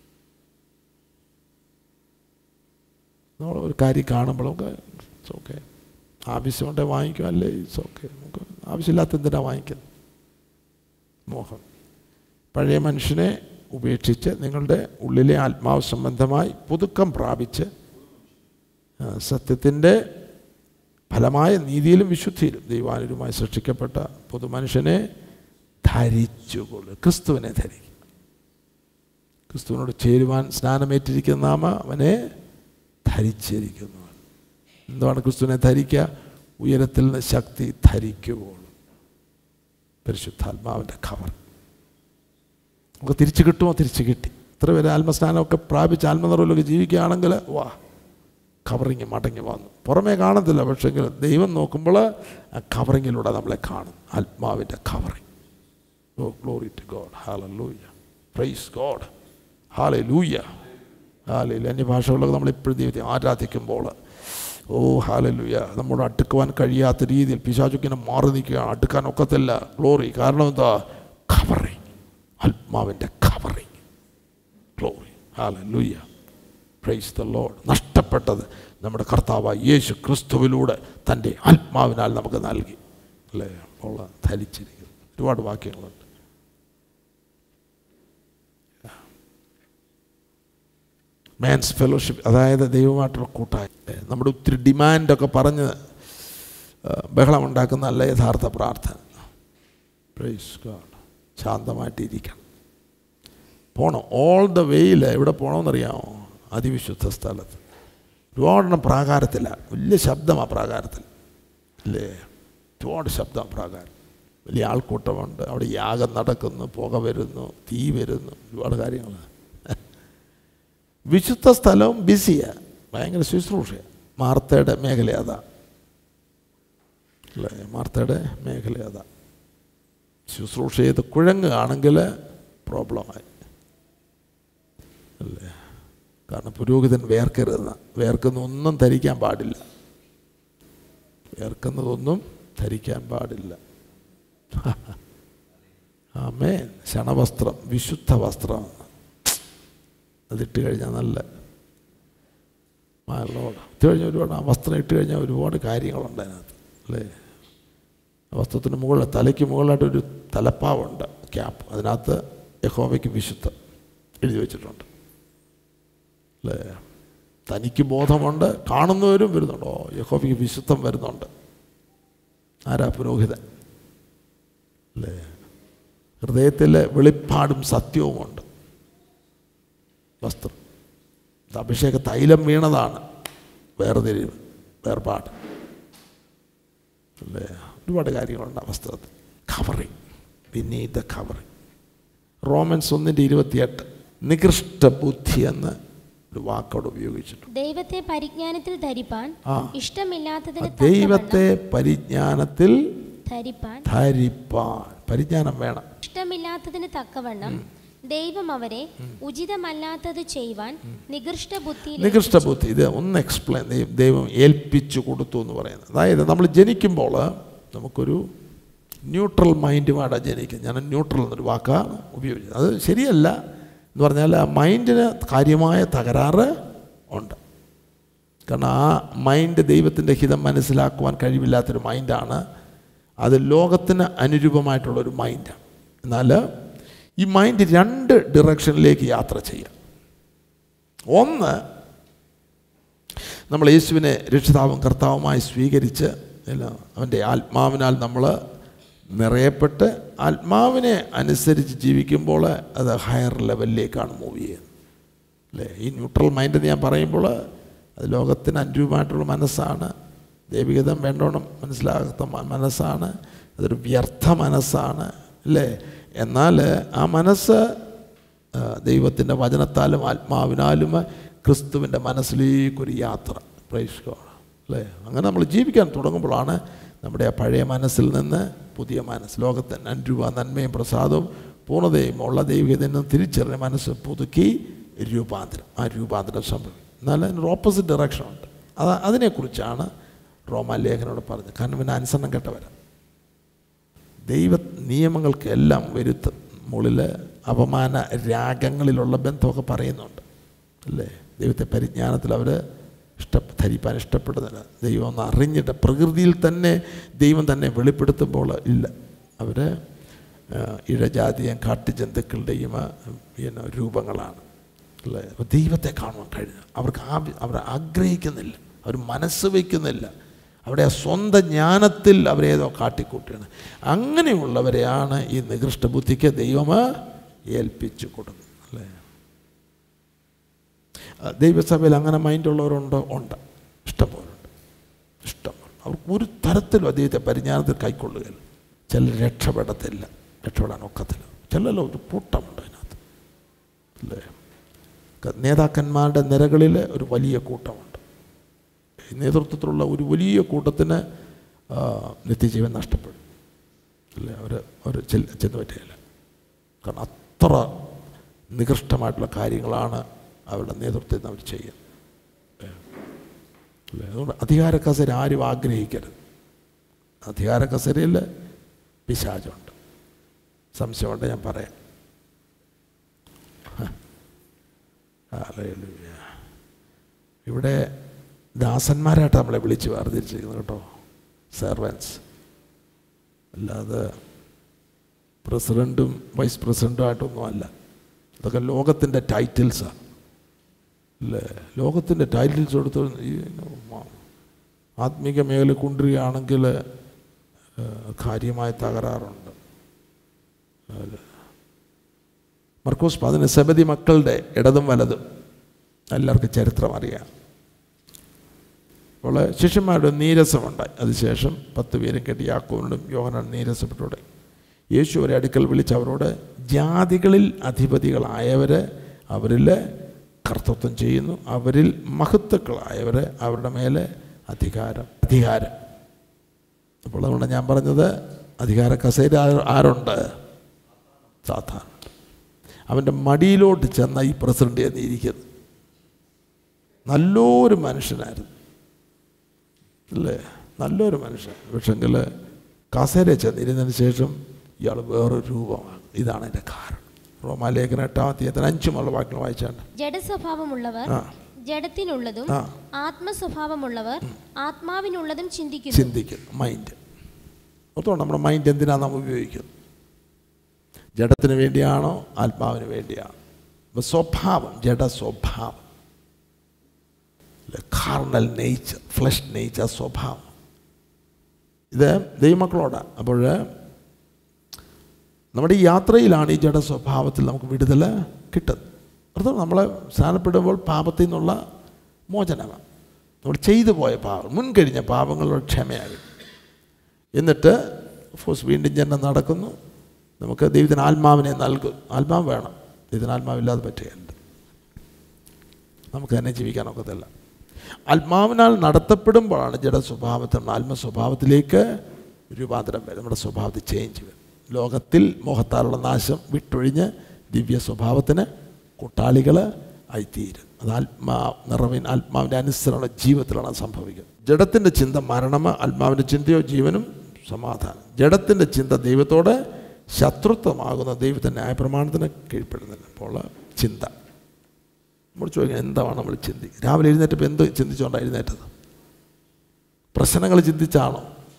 നമ്മൾ ഒരു കാര്യം കാണുമ്പോൾ നമുക്ക് ഇറ്റ്സ് ഓക്കെ ആവശ്യമുണ്ടെങ്കിൽ വാങ്ങിക്കും അല്ലേ ഇറ്റ്സ് ഓക്കെ നമുക്ക് ആവശ്യമില്ലാത്ത എന്തിനാണ് വാങ്ങിക്കുന്നത് മോഹം പഴയ മനുഷ്യനെ ഉപേക്ഷിച്ച് നിങ്ങളുടെ ഉള്ളിലെ ആത്മാവ് സംബന്ധമായി പുതുക്കം പ്രാപിച്ച് സത്യത്തിൻ്റെ ഫലമായ നീതിയിലും വിശുദ്ധിയിലും ദൈവാനുരുമായി സൃഷ്ടിക്കപ്പെട്ട പൊതുമനുഷ്യനെ ധരിച്ചുകൊള്ളു ക്രിസ്തുവിനെ ധരിക്കും ക്രിസ്തുവിനോട് ചേരുവാൻ സ്നാനമേറ്റിരിക്കുന്ന നാമ അവനെ ധരിച്ചിരിക്കുന്നു എന്താണ് ക്രിസ്തുവിനെ ധരിക്കുക ഉയരത്തിൽ നിന്ന് ശക്തി ധരിക്കുവോളും പരിശുദ്ധാത്മാവിൻ്റെ ഖബർ നമുക്ക് തിരിച്ചു കിട്ടുമോ തിരിച്ചു കിട്ടി ഇത്ര പേര് ആത്മസ്നാനമൊക്കെ പ്രാപിച്ച് ആത്മനിറവിലൊക്കെ ജീവിക്കുകയാണെങ്കിൽ വാ കവറിങ് മടങ്ങി വന്നു പുറമേ കാണത്തില്ല പക്ഷെങ്കിൽ ദൈവം നോക്കുമ്പോൾ ആ കവറിങ്ങിലൂടെ നമ്മളെ കാണും ആത്മാവിൻ്റെ covering oh glory to God hallelujah praise God ഹാല ലൂയ ഹാലയിൽ അന്യഭാഷകളൊക്കെ നമ്മളിപ്പോഴും ദൈവത്തെ ആരാധിക്കുമ്പോൾ ഓ ഹാലലുയ നമ്മോട് അടുക്കുവാൻ കഴിയാത്ത രീതിയിൽ പിശാചുക്കിനെ മാറി നിൽക്കുകയാണ് അടുക്കാൻ ഒക്കത്തില്ല ഗ്ലോറി കാരണം എന്താ കവറിങ് ആത്മാവിൻ്റെ covering glory hallelujah praise the lord നഷ്ടപ്പെട്ടത് നമ്മുടെ കർത്താവായ യേശു ക്രിസ്തുവിലൂടെ തൻ്റെ ആത്മാവിനാൽ നമുക്ക് നൽകി അല്ലേ അപ്പോൾ ധരിച്ചിരിക്കുന്നു ഒരുപാട് വാക്യങ്ങളുണ്ട് മാൻസ് ഫെലോഷിപ്പ് അതായത് ദൈവമായിട്ടുള്ള കൂട്ടായ്മ നമ്മുടെ ഒത്തിരി ഡിമാൻഡൊക്കെ പറഞ്ഞ് ബഹളമുണ്ടാക്കുന്നതല്ല യഥാർത്ഥ പ്രാർത്ഥന പ്രൈസ് ഗോഡ് ശാന്തമായിട്ടിരിക്കണം പോകണം ഓൾ ദ വേയിൽ എവിടെ പോകണമെന്നറിയാമോ അതിവിശുദ്ധ സ്ഥലത്ത് ഒരുപാടെണ്ണം പ്രാകാരത്തില്ല വലിയ ശബ്ദമാണ് പ്രാകാരത്തിൽ അല്ലേ ഒരുപാട് ശബ്ദം പ്രാകാരം വലിയ ആൾക്കൂട്ടമുണ്ട് അവിടെ യാഗം നടക്കുന്നു പുക വരുന്നു തീ വരുന്നു ഒരുപാട് കാര്യങ്ങൾ വിശുദ്ധ സ്ഥലവും ബിസിയാണ് ഭയങ്കര ശുശ്രൂഷയാണ് മാർത്തയുടെ മേഖല അതാ അല്ലേ മാർത്തയുടെ മേഖല അതാ ശുശ്രൂഷ ചെയ്ത് കുഴങ്ങുകയാണെങ്കിൽ പ്രോബ്ലമായി അല്ലേ കാരണം പുരോഹിതൻ വേർക്കരുതെന്ന് വേർക്കുന്ന ഒന്നും ധരിക്കാൻ പാടില്ല വേർക്കുന്നതൊന്നും ധരിക്കാൻ പാടില്ല ആമേ ശണവസ്ത്രം വിശുദ്ധ വസ്ത്രമാണ് അതിട്ട് കഴിഞ്ഞാൽ നല്ല മാലോട് ഇട്ട് കഴിഞ്ഞാൽ ഒരുപാട് ആ വസ്ത്രം ഇട്ട് കഴിഞ്ഞാൽ ഒരുപാട് കാര്യങ്ങളുണ്ട് അതിനകത്ത് അല്ലേ ആ വസ്ത്രത്തിന് മുകളിൽ തലയ്ക്ക് മുകളിലായിട്ട് ഒരു തലപ്പാവുണ്ട് ക്യാപ്പ് അതിനകത്ത് യഹോവയ്ക്ക് വിശുദ്ധ എഴുതി വെച്ചിട്ടുണ്ട് അല്ലേ തനിക്ക് ബോധമുണ്ട് കാണുന്നവരും വരുന്നുണ്ടോ യഹോവയ്ക്ക് വിശുദ്ധം വരുന്നുണ്ട് ആരാ പുരോഹിതൻ അല്ലേ ഹൃദയത്തിലെ വെളിപ്പാടും സത്യവുമുണ്ട് വസ്ത്രം ഇത് അഭിഷേക തൈലം വീണതാണ് വേർതിരിവ് വേർപാട് അല്ലേ ഒരുപാട് കാര്യങ്ങളുണ്ട് ആ വസ്ത്രത്തിൽ കവറിങ് വിനീത കവറിങ് റോമൻസ് ഒന്നിൻ്റെ ഇരുപത്തിയെട്ട് നികൃഷ്ട ബുദ്ധി എന്ന് ഒരു വാക്കോട് ഉപയോഗിച്ചിട്ടുണ്ട് ദൈവത്തെ പരിജ്ഞാനത്തിൽ ധരിപ്പാൻ ആ. ഇഷ്ടമില്ലാത്തതിന് ദൈവത്തെ പരിജ്ഞാനത്തിൽ തക്കവണ്ണം ധരിപ്പാൻ ധരിപ്പാൻ പരിജ്ഞാനം വേണം ഇഷ്ടമില്ലാത്തതിന് തക്കവണ്ണം ദൈവം അവരെ ഉചിതമല്ലാത്തത് ചെയ്യുവാൻ നികൃഷ്ട ബുദ്ധിയിൽ നികൃഷ്ട ബുദ്ധി ഇത് ഒന്ന് എക്സ്പ്ലെയിൻ ദൈവം ഏൽപ്പിച്ചു കൊടുത്തു എന്ന് പറയുന്നത് അതായത് നമ്മൾ ജനിക്കുമ്പോൾ നമുക്കൊരു ന്യൂട്രൽ മൈൻഡുമായിട്ടാണ് ജനിക്കുന്നത് ഞാൻ ന്യൂട്രൽ എന്നൊരു വാക്കാണ് ഉപയോഗിച്ചത് അത് ശരിയല്ല എന്ന് പറഞ്ഞാൽ ആ മൈൻഡിന് കാര്യമായ തകരാറ് ഉണ്ട് കാരണം ആ മൈൻഡ് ദൈവത്തിൻ്റെ ഹിതം മനസ്സിലാക്കുവാൻ കഴിവില്ലാത്തൊരു മൈൻഡാണ് അത് ലോകത്തിന് അനുരൂപമായിട്ടുള്ളൊരു മൈൻഡാണ് എന്നാൽ ഈ മൈൻഡ് രണ്ട് ഡിറക്ഷനിലേക്ക് യാത്ര ചെയ്യാം ഒന്ന് നമ്മൾ യേശുവിനെ രക്ഷിതാവും കർത്താവുമായി സ്വീകരിച്ച് ഇല്ല, അവൻ്റെ ആത്മാവിനാൽ നമ്മൾ നിറയപ്പെട്ട് ആത്മാവിനെ അനുസരിച്ച് ജീവിക്കുമ്പോൾ അത് ഹയർ ലെവലിലേക്കാണ് മൂവ് ചെയ്യുന്നത് അല്ലേ ഈ ന്യൂട്രൽ മൈൻഡ് എന്ന് ഞാൻ പറയുമ്പോൾ അത് ലോകത്തിന് അനുരൂപമായിട്ടുള്ള മനസ്സാണ് ദൈവികതം വേണ്ടോണം മനസ്സിലാകാത്ത മ- മനസ്സാണ് അതൊരു വ്യർത്ഥ മനസ്സാണ് അല്ലേ എന്നാൽ ആ മനസ്സ് ദൈവത്തിൻ്റെ വചനത്താലും ആത്മാവിനാലും ക്രിസ്തുവിൻ്റെ മനസ്സിലേക്കൊരു യാത്ര പ്രൈഷ്കോണം അല്ലേ അങ്ങനെ നമ്മൾ ജീവിക്കാൻ തുടങ്ങുമ്പോഴാണ് നമ്മുടെ ആ പഴയ മനസ്സിൽ നിന്ന് പുതിയ മനസ്സ് ലോകത്തിന് അനുരൂപ നന്മയും പ്രസാദവും പൂർണ്ണതയും ഉള്ള ദൈവികതയിൽ നിന്ന് തിരിച്ചറിഞ്ഞ മനസ്സ് പുതുക്കി രൂപാന്തരം ആ രൂപാന്തരം സംഭവിക്കും എന്നാൽ അതിനൊരു ഓപ്പോസിറ്റ് ഡയറക്ഷൻ ഉണ്ട് അത് അതിനെക്കുറിച്ചാണ് റോമാലേഖനോട് പറഞ്ഞത് കാരണം പിന്നെ അനുസരണം കെട്ടവരാ ദൈവ നിയമങ്ങൾക്ക് എല്ലാം വരുത്തും മുകളിൽ അപമാന രാഗങ്ങളിലുള്ള ബന്ധമൊക്കെ പറയുന്നുണ്ട് അല്ലേ ദൈവത്തെ പരിജ്ഞാനത്തിൽ അവർ ഇഷ്ട ധരിപ്പാൻ ഇഷ്ടപ്പെടുന്നില്ല ദൈവം ഒന്ന് അറിഞ്ഞിട്ട് പ്രകൃതിയിൽ തന്നെ ദൈവം തന്നെ വെളിപ്പെടുത്തുമ്പോൾ ഇല്ല അവർ ഇഴജാതിയും കാട്ടുജന്തുക്കളുടെയും ആ, പിന്നെ രൂപങ്ങളാണ് അല്ലേ അപ്പോൾ ദൈവത്തെ കാണുവാൻ കഴിഞ്ഞു അവർക്ക് ആ അവർ ആഗ്രഹിക്കുന്നില്ല അവർ മനസ്സ് വയ്ക്കുന്നില്ല അവിടെ ആ സ്വന്തം ജ്ഞാനത്തിൽ അവരേതോ കാട്ടിക്കൂട്ടിയാണ് അങ്ങനെയുള്ളവരെയാണ് ഈ നികൃഷ്ട ബുദ്ധിക്ക് ദൈവം ഏൽപ്പിച്ചു കൊടുക്കുന്നത് അല്ലേ ആ, ദൈവസഭയിൽ അങ്ങനെ മൈൻഡുള്ളവരുണ്ടോ ഉണ്ട് ഇഷ്ടംപോലുണ്ട് ഇഷ്ടംപോലെ അവർക്ക് ഒരു തരത്തിലും അദ്ദേഹത്തെ പരിജ്ഞാനത്തിൽ കൈക്കൊള്ളുകയില്ല ചിലർ രക്ഷപ്പെടത്തില്ല രക്ഷപ്പെടാൻ ഒക്കത്തില്ല ചിലല്ലോ ഒരു കൂട്ടമുണ്ട് അതിനകത്ത് അല്ലേ ക- നേതാക്കന്മാരുടെ നിരകളിൽ ഒരു വലിയ കൂട്ടമുണ്ട് ഈ നേതൃത്വത്തിലുള്ള ഒരു വലിയ കൂട്ടത്തിന് ആ, നിത്യജീവൻ നഷ്ടപ്പെടും അല്ലേ അവർ അവർ ചെല്ല് ചെന്ന് പറ്റുകയില്ല കാരണം അത്ര നികൃഷ്ടമായിട്ടുള്ള കാര്യങ്ങളാണ് അവരുടെ നേതൃത്വത്തിൽ നിന്ന് അവർ ചെയ്യുന്നത് അല്ലേ അതുകൊണ്ട് അധികാര കസേര ആരും ആഗ്രഹിക്കരുത് അധികാര കസേരയിൽ പിശാചുണ്ട് സംശയമുണ്ട് ഞാൻ പറയാം ഹല്ലേലൂയ. ഇവിടെ ദാസന്മാരായിട്ട് നമ്മളെ വിളിച്ച് വേർതിരിച്ചിരിക്കുന്നത് കേട്ടോ സെർവൻസ് അല്ലാതെ പ്രസിഡൻറ്റും വൈസ് പ്രസിഡൻറ്റും ആയിട്ടൊന്നും അല്ല ഇതൊക്കെ ലോകത്തിൻ്റെ ടൈറ്റിൽസാണ് അല്ലേ ലോകത്തിൻ്റെ ടൈറ്റിൽസ് എടുത്ത് ഈ മ- ആത്മീക മേഖല കൊണ്ടുവരികയാണെങ്കിൽ ഏഹ്, കാര്യമായ തകരാറുണ്ട് അല്ലേ. മർക്കോസ് പതിന് സെബതി മക്കളുടെ ഇടതും വലതും എല്ലാവർക്കും ചരിത്രം അറിയാം അപ്പോൾ ശിഷ്യന്മാരുടെ നീരസമുണ്ടായി അതിനുശേഷം പത്ത് പേരും കെട്ടി യാക്കോവിനോടും യോഹനാൻ നീരസപ്പെട്ടോടെ യേശു അവരെ അടുക്കൽ വിളിച്ച് അവരോട് ജാതികളിൽ അധിപതികളായവരെ അവരിൽ കർത്തൃത്വം ചെയ്യുന്നു അവരിൽ മഹത്തുക്കളായവർ അവരുടെ മേലെ അധികാരം അധികാരം അപ്പോൾ അതുകൊണ്ട് ഞാൻ പറഞ്ഞത് അധികാര കസേര ആ- ആരുണ്ട് സാധാരണ അവൻ്റെ മടിയിലോട്ട് ചെന്ന ഈ പ്രസിഡന്റ് എന്നിരിക്കുന്നത് നല്ലൊരു മനുഷ്യനായിരുന്നു അല്ലേ നല്ലൊരു മനുഷ്യൻ പക്ഷെങ്കിൽ കസേര ചെന്നിരുന്നതിന് ശേഷം ഇയാൾ വേറൊരു രൂപമാണ് ഇതാണ് എൻ്റെ കാരണം റോമാലേഖന എട്ടാമത്തെ അഞ്ചു മുള്ള വാക്യങ്ങൾ വായിച്ചാണ്ട് ജഡസ്വഭാവമുള്ളവർ ആ. ജഡത്തിനുള്ളതും ആ. ആത്മസ്വഭാവമുള്ളവർ ആത്മാവിനുള്ളതും ചിന്തിക്കുന്നു ചിന്തിക്കുന്നു മൈൻഡ് ഓർത്തോണം നമ്മുടെ മൈൻഡ് എന്തിനാണ് നാം ഉപയോഗിക്കുന്നത് ജഡത്തിന് വേണ്ടിയാണോ ആത്മാവിന് വേണ്ടിയാണോ അപ്പോൾ സ്വഭാവം ജഡ സ്വഭാവം കാർണൽ നേച്ചർ ഫ്ലഷ് നേച്ചർ സ്വഭാവം ഇത് ദൈവമക്കളോടാണ് അപ്പോൾ നമ്മുടെ ഈ യാത്രയിലാണ് ഈ ജഡ സ്വഭാവത്തിൽ നമുക്ക് വിടുതൽ കിട്ടുന്നത് അർത്ഥം നമ്മളെ സ്ഥാനപ്പെടുമ്പോൾ പാപത്തിൽ നിന്നുള്ള മോചനമാണ് നമ്മൾ ചെയ്തു പോയ പാപം മുൻകഴിഞ്ഞ പാപങ്ങളുടെ ക്ഷമയാകും എന്നിട്ട് ഫോഴ്സ് വീണ്ടും ജന്മം നടക്കുന്നു നമുക്ക് ദൈവത്തിന് ആത്മാവിനെ നൽകും ആത്മാവ് വേണം ദൈവത്തിന് ആത്മാവില്ലാതെ പറ്റുകയില്ല നമുക്ക് തന്നെ ജീവിക്കാൻ ഒക്കത്തില്ല ആത്മാവിനാൽ നടത്തപ്പെടുമ്പോഴാണ് ജഡ സ്വഭാവത്തിൽ നിന്ന് ആത്മസ്വഭാവത്തിലേക്ക് രൂപാന്തരം വരും നമ്മുടെ സ്വഭാവത്തിൽ ചേഞ്ച് വരും ലോകത്തിൽ മോഹത്താലുള്ള നാശം വിട്ടൊഴിഞ്ഞ് ദിവ്യ സ്വഭാവത്തിന് കൂട്ടാളികൾ ആയിത്തീരും അത് ആത്മാ നിറവിൻ ആത്മാവിൻ്റെ അനുസരണ ജീവിതത്തിലാണ് അത് സംഭവിക്കുന്നത് ജഡത്തിൻ്റെ ചിന്ത മരണമ ആത്മാവിൻ്റെ ചിന്തയോ ജീവനും സമാധാനം ജഡത്തിൻ്റെ ചിന്ത ദൈവത്തോട് ശത്രുത്വമാകുന്ന ദൈവത്തിൻ്റെ ന്യായപ്രമാണത്തിന് കീഴ്പ്പെടുന്നില്ല അപ്പോൾ ചിന്ത നമ്മൾ ചോദിക്കണം എന്താണ് നമ്മൾ ചിന്തിക്കുക രാവിലെ എഴുന്നേറ്റപ്പോൾ എന്ത് ചിന്തിച്ചുകൊണ്ടാണ് എഴുന്നേറ്റത് പ്രശ്നങ്ങൾ ചിന്തിച്ചാണോ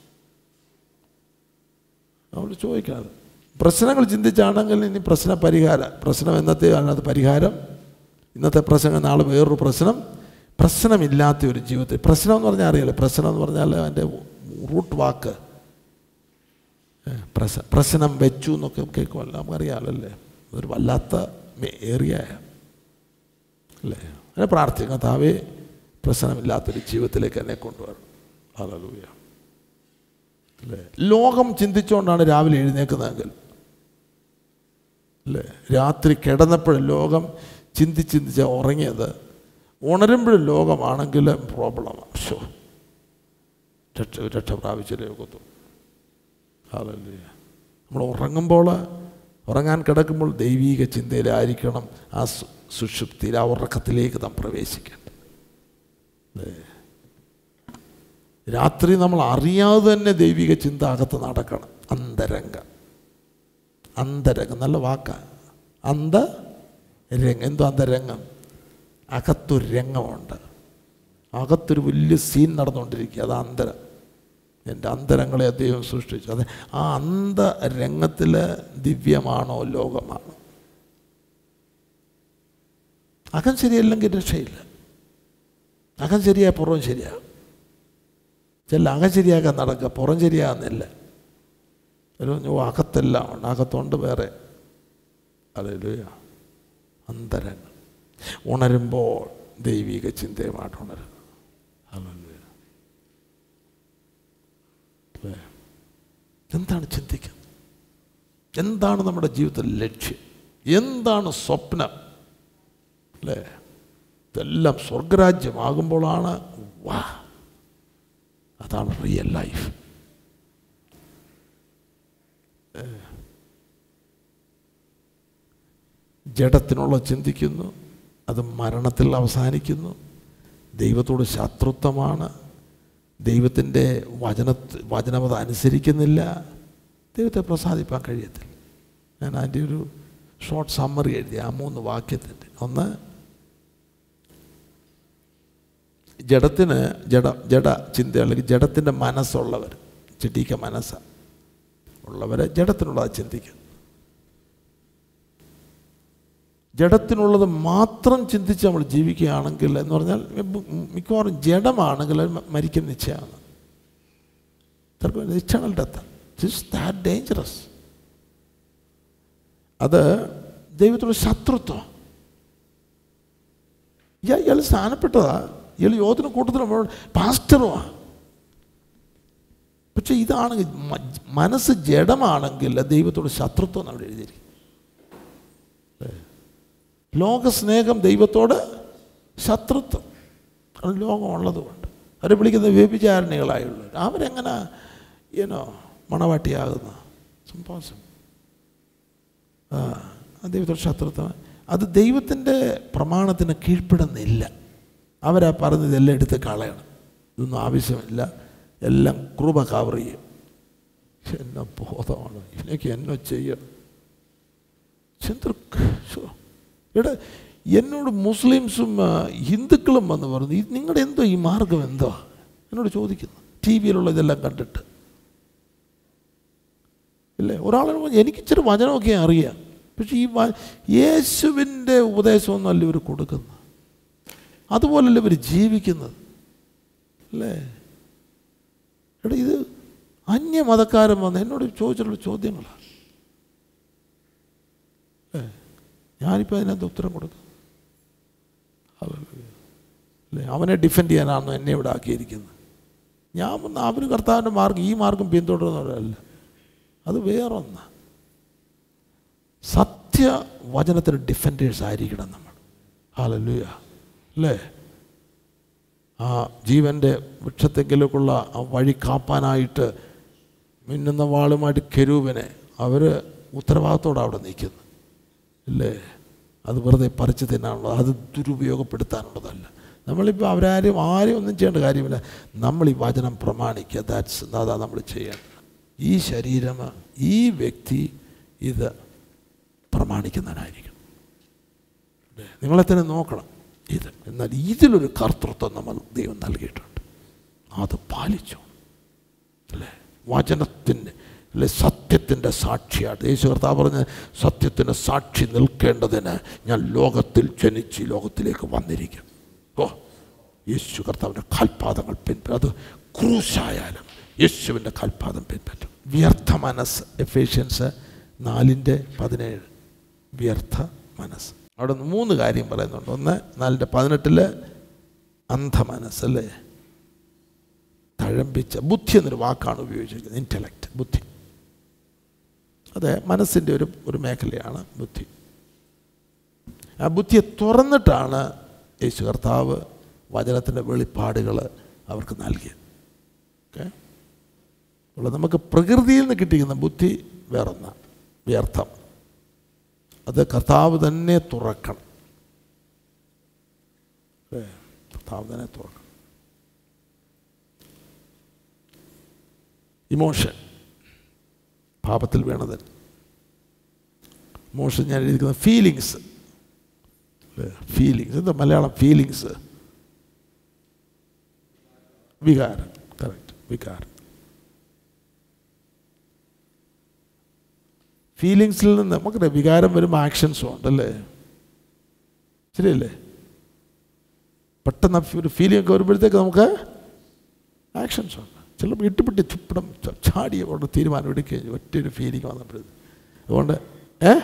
നമ്മൾ ചോദിക്കാതെ പ്രശ്നങ്ങൾ ചിന്തിച്ചാണെങ്കിൽ ഇനി പ്രശ്ന പരിഹാരം പ്രശ്നം എന്നത്തെ അതിനകത്ത് പരിഹാരം ഇന്നത്തെ പ്രശ്നം നാളെ വേറൊരു പ്രശ്നം പ്രശ്നമില്ലാത്ത ഒരു ജീവിതത്തിൽ പ്രശ്നം എന്ന് പറഞ്ഞാൽ അറിയാലോ പ്രശ്നം എന്ന് പറഞ്ഞാൽ അതിൻ്റെ റൂട്ട് വാക്ക് ഏ, പ്രശ്ന പ്രശ്നം വെച്ചു എന്നൊക്കെ കേൾക്കുമല്ലോ നമുക്കറിയാമല്ലോ അല്ലേ ഒരു വല്ലാത്ത ഏറിയ അല്ലേ അങ്ങനെ പ്രാർത്ഥിക്കാം താവേ പ്രശ്നമില്ലാത്തൊരു ജീവിതത്തിലേക്ക് എന്നെ കൊണ്ടുവരണം ഹല്ലേലൂയ അല്ലേ ലോകം ചിന്തിച്ചുകൊണ്ടാണ് രാവിലെ എഴുന്നേക്കുന്നതെങ്കിൽ അല്ലേ രാത്രി കിടന്നപ്പോഴും ലോകം ചിന്തിച്ച് ചിന്തിച്ച് ഉറങ്ങിയത് ഉണരുമ്പോഴും ലോകമാണെങ്കിൽ പ്രോബ്ലമാണ് ഷോ രക്ഷ രക്ഷ പ്രാപിച്ചല്ലേ ഒക്കത്തു ഹല്ലേലൂയ നമ്മൾ ഉറങ്ങുമ്പോൾ ഉറങ്ങാൻ കിടക്കുമ്പോൾ ദൈവീക ചിന്തയിലായിരിക്കണം ആ സു- സുഷുപ്തിയിൽ ആ ഉറക്കത്തിലേക്ക് നാം പ്രവേശിക്കേണ്ടത് അല്ലേ? രാത്രി നമ്മൾ അറിയാതെ തന്നെ ദൈവിക ചിന്ത അകത്ത് നടക്കണം അന്തരംഗം അന്തരംഗം നല്ല വാക്കാണ് അന്ത രംഗം എന്തോ അന്തരംഗം അകത്തൊരു രംഗമുണ്ട് അകത്തൊരു വലിയ സീൻ നടന്നുകൊണ്ടിരിക്കുക അത് അന്തരം എൻ്റെ അന്തരങ്ങളെ ദൈവം സൃഷ്ടിച്ചു അത് ആ അന്തരംഗത്തിൽ ദിവ്യമാണോ ലോകമാണോ അകം ശരിയല്ലെങ്കിൽ രക്ഷയില്ല അകം ശരിയായ പുറവും ശരിയാകും ചില അകശരിയാക്കാൻ നടക്കുക പുറം ശരിയാകുന്നില്ല ഒരു പറഞ്ഞു, ഓ അകത്തെല്ലാം ഉണ്ട് അകത്തുണ്ട് വേറെ അതൊരു അന്തരങ്ങൾ ഉണരുമ്പോൾ ദൈവിക ചിന്തയുമായിട്ട് ഉണരുക ഹല്ലേലൂയ. അല്ലേ? എന്താണ് ചിന്തിക്കുന്നത് എന്താണ് നമ്മുടെ ജീവിതത്തിൽ ലക്ഷ്യം എന്താണ് സ്വപ്നം അല്ലേ ഇതെല്ലാം സ്വർഗരാജ്യമാകുമ്പോഴാണ് വാ അതാണ് റിയൽ ലൈഫ് ജഡത്തിനുള്ള ചിന്തിക്കുന്നു അത് മരണത്തിൽ അവസാനിക്കുന്നു ദൈവത്തോട് ശത്രുത്വമാണ് ദൈവത്തിൻ്റെ വചന വചനമത അനുസരിക്കുന്നില്ല ദൈവത്തെ പ്രസാദിപ്പാൻ കഴിയത്തില്ല ഞാൻ അതിൻ്റെ ഒരു ഷോർട്ട് സമ്മറി എഴുതി ആ മൂന്ന് വാക്യത്തിൻ്റെ ഒന്ന് ജഡത്തിന് ജഡ ജഡ ചിന്ത അല്ലെങ്കിൽ ജഡത്തിൻ്റെ മനസ്സുള്ളവർ ചെടിക്ക മനസ്സ് ഉള്ളവരെ ജഡത്തിനുള്ളത് ചിന്തിക്കും ജഡത്തിനുള്ളത് മാത്രം ചിന്തിച്ച് നമ്മൾ ജീവിക്കുകയാണെങ്കിൽ എന്ന് പറഞ്ഞാൽ മിക്കവാറും ജഡമാണെങ്കിൽ അത് മ- മരിക്കും നിശ്ചയമാണ് ചിലപ്പോൾ eternal death it's that dangerous അത് ദൈവത്തോട് ശത്രുത്വം ഇയാൾ ഇയാൾ സ്ഥാനപ്പെട്ടതാ ഇയാൾ യോധന കൂട്ടത്തിലും പാസ്റ്ററുമാണ് പക്ഷെ ഇതാണെങ്കിൽ മ- മനസ്സ് ജഡമാണെങ്കിൽ ദൈവത്തോട് ശത്രുത്വം എന്ന് അവിടെ എഴുതിയിരിക്കും ലോകസ്നേഹം ദൈവത്തോട് ശത്രുത്വം അത് ലോകം ഉള്ളതുകൊണ്ട് അവരെ വിളിക്കുന്ന വ്യഭിചാരണികളായുള്ളവർ അവരെങ്ങനെ ഏനോ മണവാട്ടിയാകുന്ന സംഭവം ആ അത് ദൈവത്തോട് ശത്രുത്വം അത് ദൈവത്തിൻ്റെ പ്രമാണത്തിന് കീഴ്പ്പെടുന്നില്ല അവരാ പറഞ്ഞത് എല്ലാം എടുത്ത് കളയണം ഇതൊന്നും ആവശ്യമില്ല എല്ലാം കൃപ കവർ ചെയ്യും എന്നെ ബോധമാണ് ഇതിനൊക്കെ എന്നോ ചെയ്യണം ചന്ദ്ര എടാ എന്നോട് മുസ്ലിംസും ആ, ഹിന്ദുക്കളും വന്ന് പറഞ്ഞു "ഇത് നിങ്ങളുടെ എന്തോ ഈ മാർഗം എന്തോ എന്നോട് ചോദിക്കുന്നു ടി വിയിലുള്ള ഇതെല്ലാം കണ്ടിട്ട് ഇല്ലേ ഒരാളെ എനിക്ക് ഇച്ചിരി വചനമൊക്കെ അറിയാം പക്ഷെ ഈ വ- യേശുവിൻ്റെ ഉപദേശമൊന്നും അല്ല ഇവർ കൊടുക്കുന്നത് അതുപോലല്ല ഇവർ ജീവിക്കുന്നത് അല്ലേ എടാ ഇത് അന്യമതക്കാരൻ വന്ന് എന്നോട് ചോദിച്ചിട്ടുള്ള ചോദ്യങ്ങളാണ് ഏ, ഞാനിപ്പോൾ അതിനകത്ത് ഉത്തരം കൊടുക്കും ഹല്ലേലൂയ. അല്ലേ അവനെ ഡിഫെൻഡ് ചെയ്യാനാണോ എന്നെ ഇവിടെ ആക്കിയിരിക്കുന്നത് ഞാൻ വന്ന് അവന് കർത്താവിൻ്റെ മാർഗം ഈ മാർഗം പിന്തുടരുന്നവരല്ല അത് വേറൊന്ന് സത്യവചനത്തിന് ഡിഫൻഡേഴ്സ് ആയിരിക്കണം നമ്മൾ ഹാലലുയ അല്ലേ ആ ജീവൻ്റെ വൃക്ഷത്തെങ്കിലേക്കുള്ള ആ വഴി കാപ്പാനായിട്ട് മിന്നുന്ന വാളുമായിട്ട് കെരൂവിനെ അവർ ഉത്തരവാദിത്തോടെ അവിടെ നിൽക്കുന്നു ഇല്ലേ അത് വെറുതെ പറിച്ചു തിന്നാനുള്ളത് അത് ദുരുപയോഗപ്പെടുത്താനുള്ളതല്ല നമ്മളിപ്പോൾ അവരാരും ആരും ഒന്നും ചെയ്യേണ്ട കാര്യമില്ല നമ്മൾ ഈ വചനം പ്രമാണിക്കുക ദാറ്റ്സ് അതാ നമ്മൾ ചെയ്യേണ്ടത് ഈ ശരീരം ഈ വ്യക്തി ഇത് പ്രമാണിക്കുന്നവനായിരിക്കണം അല്ലേ? നിങ്ങളെ തന്നെ നോക്കണം ഇത് എന്നാൽ ഇതിലൊരു കർത്തൃത്വം നമ്മൾ ദൈവം നൽകിയിട്ടുണ്ട് അത് പാലിച്ചു അല്ലേ വചനത്തിൻ്റെ അല്ലെ സത്യത്തിൻ്റെ സാക്ഷിയായിട്ട് യേശു കർത്താവ് പറഞ്ഞ് സത്യത്തിൻ്റെ സാക്ഷി നിൽക്കേണ്ടതിന് ഞാൻ ലോകത്തിൽ ജനിച്ച് ഈ ലോകത്തിലേക്ക് വന്നിരിക്കും ഓ യേശു കർത്താവിൻ്റെ കാൽപാദങ്ങൾ പിൻപറ്റും അത് ക്രൂശായാലും യേശുവിൻ്റെ കാൽപാദം പിൻപറ്റും വ്യർത്ഥ മനസ്സ് എഫേഷ്യൻസ് നാലിൻ്റെ പതിനേഴ് വ്യർത്ഥ മനസ്സ് അവിടെ നിന്ന് മൂന്ന് കാര്യം പറയുന്നുണ്ട് ഒന്ന് നാലിൻ്റെ പതിനെട്ടില് അന്ധ മനസ്സല്ലേ തഴമ്പിച്ച ബുദ്ധി എന്നൊരു വാക്കാണ് ഉപയോഗിച്ചിരിക്കുന്നത് ഇൻ്റലക്റ്റ് ബുദ്ധി അത് മനസ്സിൻ്റെ ഒരു ഒരു മേഖലയാണ് ബുദ്ധി ആ ബുദ്ധിയെ തുറന്നിട്ടാണ് യേശു കർത്താവ് വചനത്തിൻ്റെ വെളിപ്പാടുകൾ അവർക്ക് നൽകിയത് ഓക്കെ അപ്പോൾ നമുക്ക് പ്രകൃതിയിൽ നിന്ന് കിട്ടിയിരിക്കുന്ന ബുദ്ധി വേറൊന്ന വ്യർത്ഥം അത് കർത്താവ് തന്നെ തുറക്കണം ഏ, കർത്താവ് തന്നെ തുറക്കണം ഇമോഷൻ പാപത്തിൽ വീണത് ഇമോഷൻ ഞാൻ എഴുതിയിരിക്കുന്ന ഫീലിങ്സ് ഫീലിങ്സ് എന്താ മലയാളം ഫീലിങ്സ് വികാരം കറക്റ്റ് വികാരം ഫീലിങ്സിൽ നിന്ന് നമുക്കറിയാം വികാരം വരുമ്പോൾ ആക്ഷൻസും ഉണ്ടല്ലേ ശരിയല്ലേ പെട്ടെന്ന് ആ ഒരു ഫീലിംഗ് ഒക്കെ വരുമ്പോഴത്തേക്ക് നമുക്ക് ആക്ഷൻസ് ഉണ്ട് ചിലപ്പോൾ ഇട്ടുപിട്ടി ചുപ്പിടം ച- ചാടി അവിടെ തീരുമാനം എടുക്കുകയും ഒറ്റയൊരു ഫീലിംഗ് വന്നപ്പോഴത് അതുകൊണ്ട് ഏ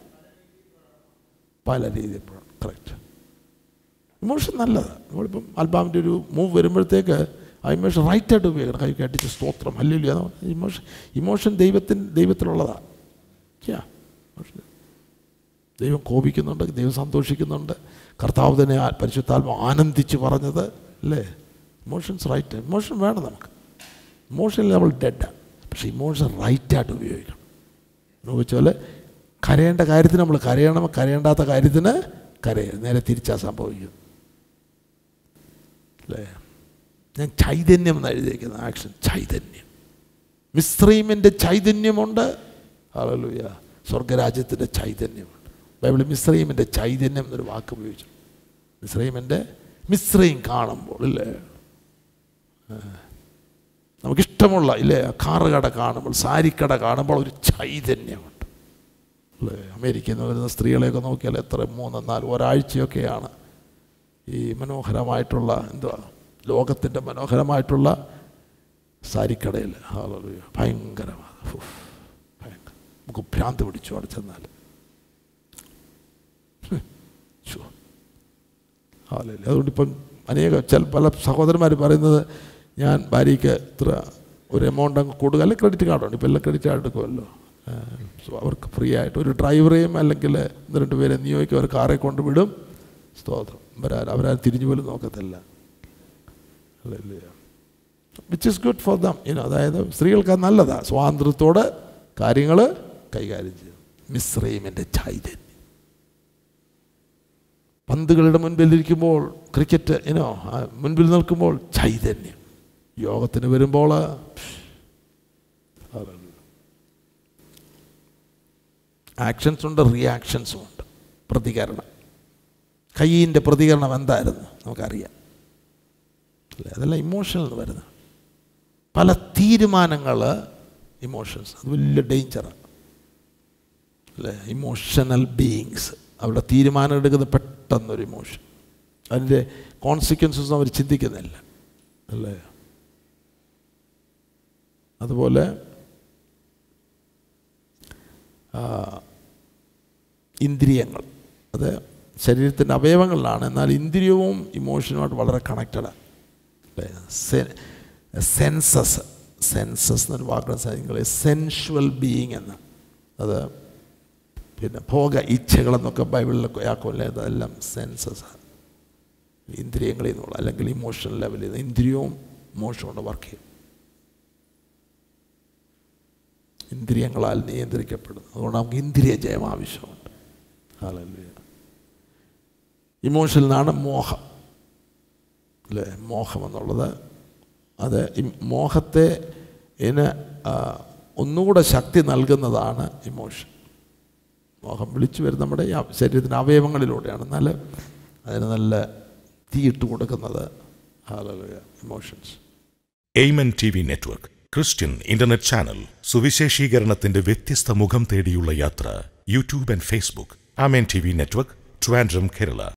പല രീതിയിൽ കറക്റ്റ് ഇമോഷൻ നല്ലതാണ് നമ്മളിപ്പം അൽബാമിൻ്റെ ഒരു മൂവ് വരുമ്പോഴത്തേക്ക് ആ ഇമോഷൻ റൈറ്റായിട്ട് ഉപയോഗിക്കണം കൈ കട്ടിച്ച് സ്തോത്രം അല്ലല്ലോ ഇമോഷൻ ഇമോഷൻ ദൈവത്തിന് ദൈവത്തിലുള്ളതാണ് Yeah. ഇമോഷൻ. ദൈവം കോപിക്കുന്നുണ്ട് ദൈവം സന്തോഷിക്കുന്നുണ്ട് കർത്താവ് തന്നെ ആ- പരിശുദ്ധാത്മ ആനന്ദിച്ച് പറഞ്ഞത് അല്ലേ ഇമോഷൻസ് റൈറ്റ് ഇമോഷൻ വേണം നമുക്ക് ഇമോഷനിൽ നമ്മൾ ഡെഡാണ് പക്ഷേ ഇമോഷൻ റൈറ്റായിട്ട് ഉപയോഗിക്കണം എന്ന് വെച്ചാൽ കരയേണ്ട കാര്യത്തിന് നമ്മൾ കരയണം കരയേണ്ടാത്ത കാര്യത്തിന് കരയരുത് നേരെ തിരിച്ചാ സംഭവിക്കും അല്ലേ ഞാൻ ചൈതന്യം എന്ന് എഴുതിയിരിക്കുന്ന ആക്ഷൻ ചൈതന്യം മിശ്രീമിൻ്റെ ചൈതന്യമുണ്ട് ഹല്ലേലൂയ സ്വർഗരാജ്യത്തിൻ്റെ ചൈതന്യമുണ്ട് ബൈബിളിൽ മിശ്രീമിൻ്റെ ചൈതന്യം എന്നൊരു വാക്ക് ഉപയോഗിച്ചു മിശ്രീമിൻ്റെ മിശ്രീം കാണുമ്പോൾ ഇല്ലേ ആ. നമുക്കിഷ്ടമുള്ള ഇല്ലേ കാറുകട കാണുമ്പോൾ സാരിക്കട കാണുമ്പോൾ ഒരു ചൈതന്യമുണ്ട് അല്ലേ അമേരിക്കയിൽ നിന്ന് വരുന്ന സ്ത്രീകളെയൊക്കെ നോക്കിയാൽ എത്ര മൂന്ന് നാല് ഒരാഴ്ചയൊക്കെയാണ് ഈ മനോഹരമായിട്ടുള്ള എന്തുവാ ലോകത്തിൻ്റെ മനോഹരമായിട്ടുള്ള സാരിക്കടയിൽ ഹാലൂയ ഭയങ്കരമാണ് ഉഫ്, ഭയങ്കര നമുക്ക് ഭ്രാന്ത് പിടിച്ചു അവിടെ ചെന്നാൽ ഹാലല്ലേ അതുകൊണ്ട് ഇപ്പം അനേക ചില പല സഹോദരന്മാർ പറയുന്നത് ഞാൻ ഭാര്യയ്ക്ക് ഇത്ര ഒരു എമൗണ്ട് അങ്ങ് കൊടുക്കുക അല്ലെങ്കിൽ ക്രെഡിറ്റ് കാർഡുണ്ട് ഇപ്പം എല്ലാം ക്രെഡിറ്റ് കാർഡ് എടുക്കുമല്ലോ സോ അവർക്ക് ഫ്രീ ആയിട്ട് ഒരു ഡ്രൈവറെയും അല്ലെങ്കിൽ ഒന്ന് രണ്ട് പേരെ നിയോഗിക്കും അവർ കാറെ കൊണ്ട് വിടും സ്തോത്രം അവരാ അവരാരും തിരിഞ്ഞു പോലും നോക്കത്തില്ല അല്ലേ which is good for them ഇനോ അതായത് സ്ത്രീകൾക്ക് അത് നല്ലതാണ് സ്വാതന്ത്ര്യത്തോടെ കാര്യങ്ങൾ കൈകാര്യം ചെയ്യും മിശ്രീമിൻ്റെ ചൈതന്യം പന്തുകളുടെ മുൻപിലിരിക്കുമ്പോൾ ക്രിക്കറ്റ് ഇനോ ആ മുൻപിൽ നിൽക്കുമ്പോൾ ചൈതന്യം യോഗത്തിന് വരുമ്പോൾ ആക്ഷൻസ് ഉണ്ട് റിയാക്ഷൻസും ഉണ്ട് പ്രതികരണം കയ്യിൻ്റെ പ്രതികരണം എന്തായിരുന്നു നമുക്കറിയാം അല്ലേ അതെല്ലാം ഇമോഷനിൽ നിന്ന് വരുന്നത് പല തീരുമാനങ്ങൾ ഇമോഷൻസ് അത് വലിയ ഡേഞ്ചറാണ് അല്ലേ ഇമോഷണൽ ബീയിങ്സ് അവരുടെ തീരുമാനം എടുക്കുന്നത് പെട്ടെന്നൊരു ഇമോഷൻ അതിൻ്റെ കോൺസിക്വൻസസ് അവർ ചിന്തിക്കുന്നില്ല അല്ലേ അതുപോലെ ആ, ഇന്ദ്രിയങ്ങൾ അത് ശരീരത്തിൻ്റെ അവയവങ്ങളിലാണ് എന്നാൽ ഇന്ദ്രിയവും ഇമോഷനുമായിട്ട് വളരെ കണക്റ്റഡാണ് അല്ലേ സെൻസസ് സെൻസസ് എന്നൊരു വാക്കുകൾ സാധിക്കുന്നത് സെൻഷ്വൽ ബീയിങ് എന്ന് അത് പിന്നെ ഭോഗ ഇച്ഛകളെന്നൊക്കെ ബൈബിളിലൊക്കെ ആക്കുമല്ലേ അതെല്ലാം സെൻസസ് ഇന്ദ്രിയങ്ങളിൽ നിന്നുള്ള അല്ലെങ്കിൽ ഇമോഷണൽ ലെവലിൽ നിന്ന് ഇന്ദ്രിയവും ഇമോഷനും കൊണ്ട് വർക്ക് ചെയ്യും ഇന്ദ്രിയങ്ങളാൽ നിയന്ത്രിക്കപ്പെടുന്നു അതുകൊണ്ട് നമുക്ക് ഇന്ദ്രിയ ജയം ആവശ്യമുണ്ട് ഹാലല്ലേ ഇമോഷനിൽ നിന്നാണ് മോഹം അല്ലേ മോഹം എന്നുള്ളത് അത് ഈ മോഹത്തെ ഇതിന് ആ, ഒന്നുകൂടെ ശക്തി നൽകുന്നതാണ് ഇമോഷൻ മോഹം വിളിച്ചു വരുന്ന നമ്മുടെ ഈ അവ- ശരീരത്തിൻ്റെ അവയവങ്ങളിലൂടെയാണ് എന്നാൽ അതിന് നല്ല തീയിട്ട് കൊടുക്കുന്നത് hallelujah emotions Amen T V network Christian internet channel സുവിശേഷീകരണത്തിന്റെ വ്യത്യസ്ത മുഖം തേടിയുള്ള യാത്ര YouTube and Facebook Amen T V network Trivandrum Kerala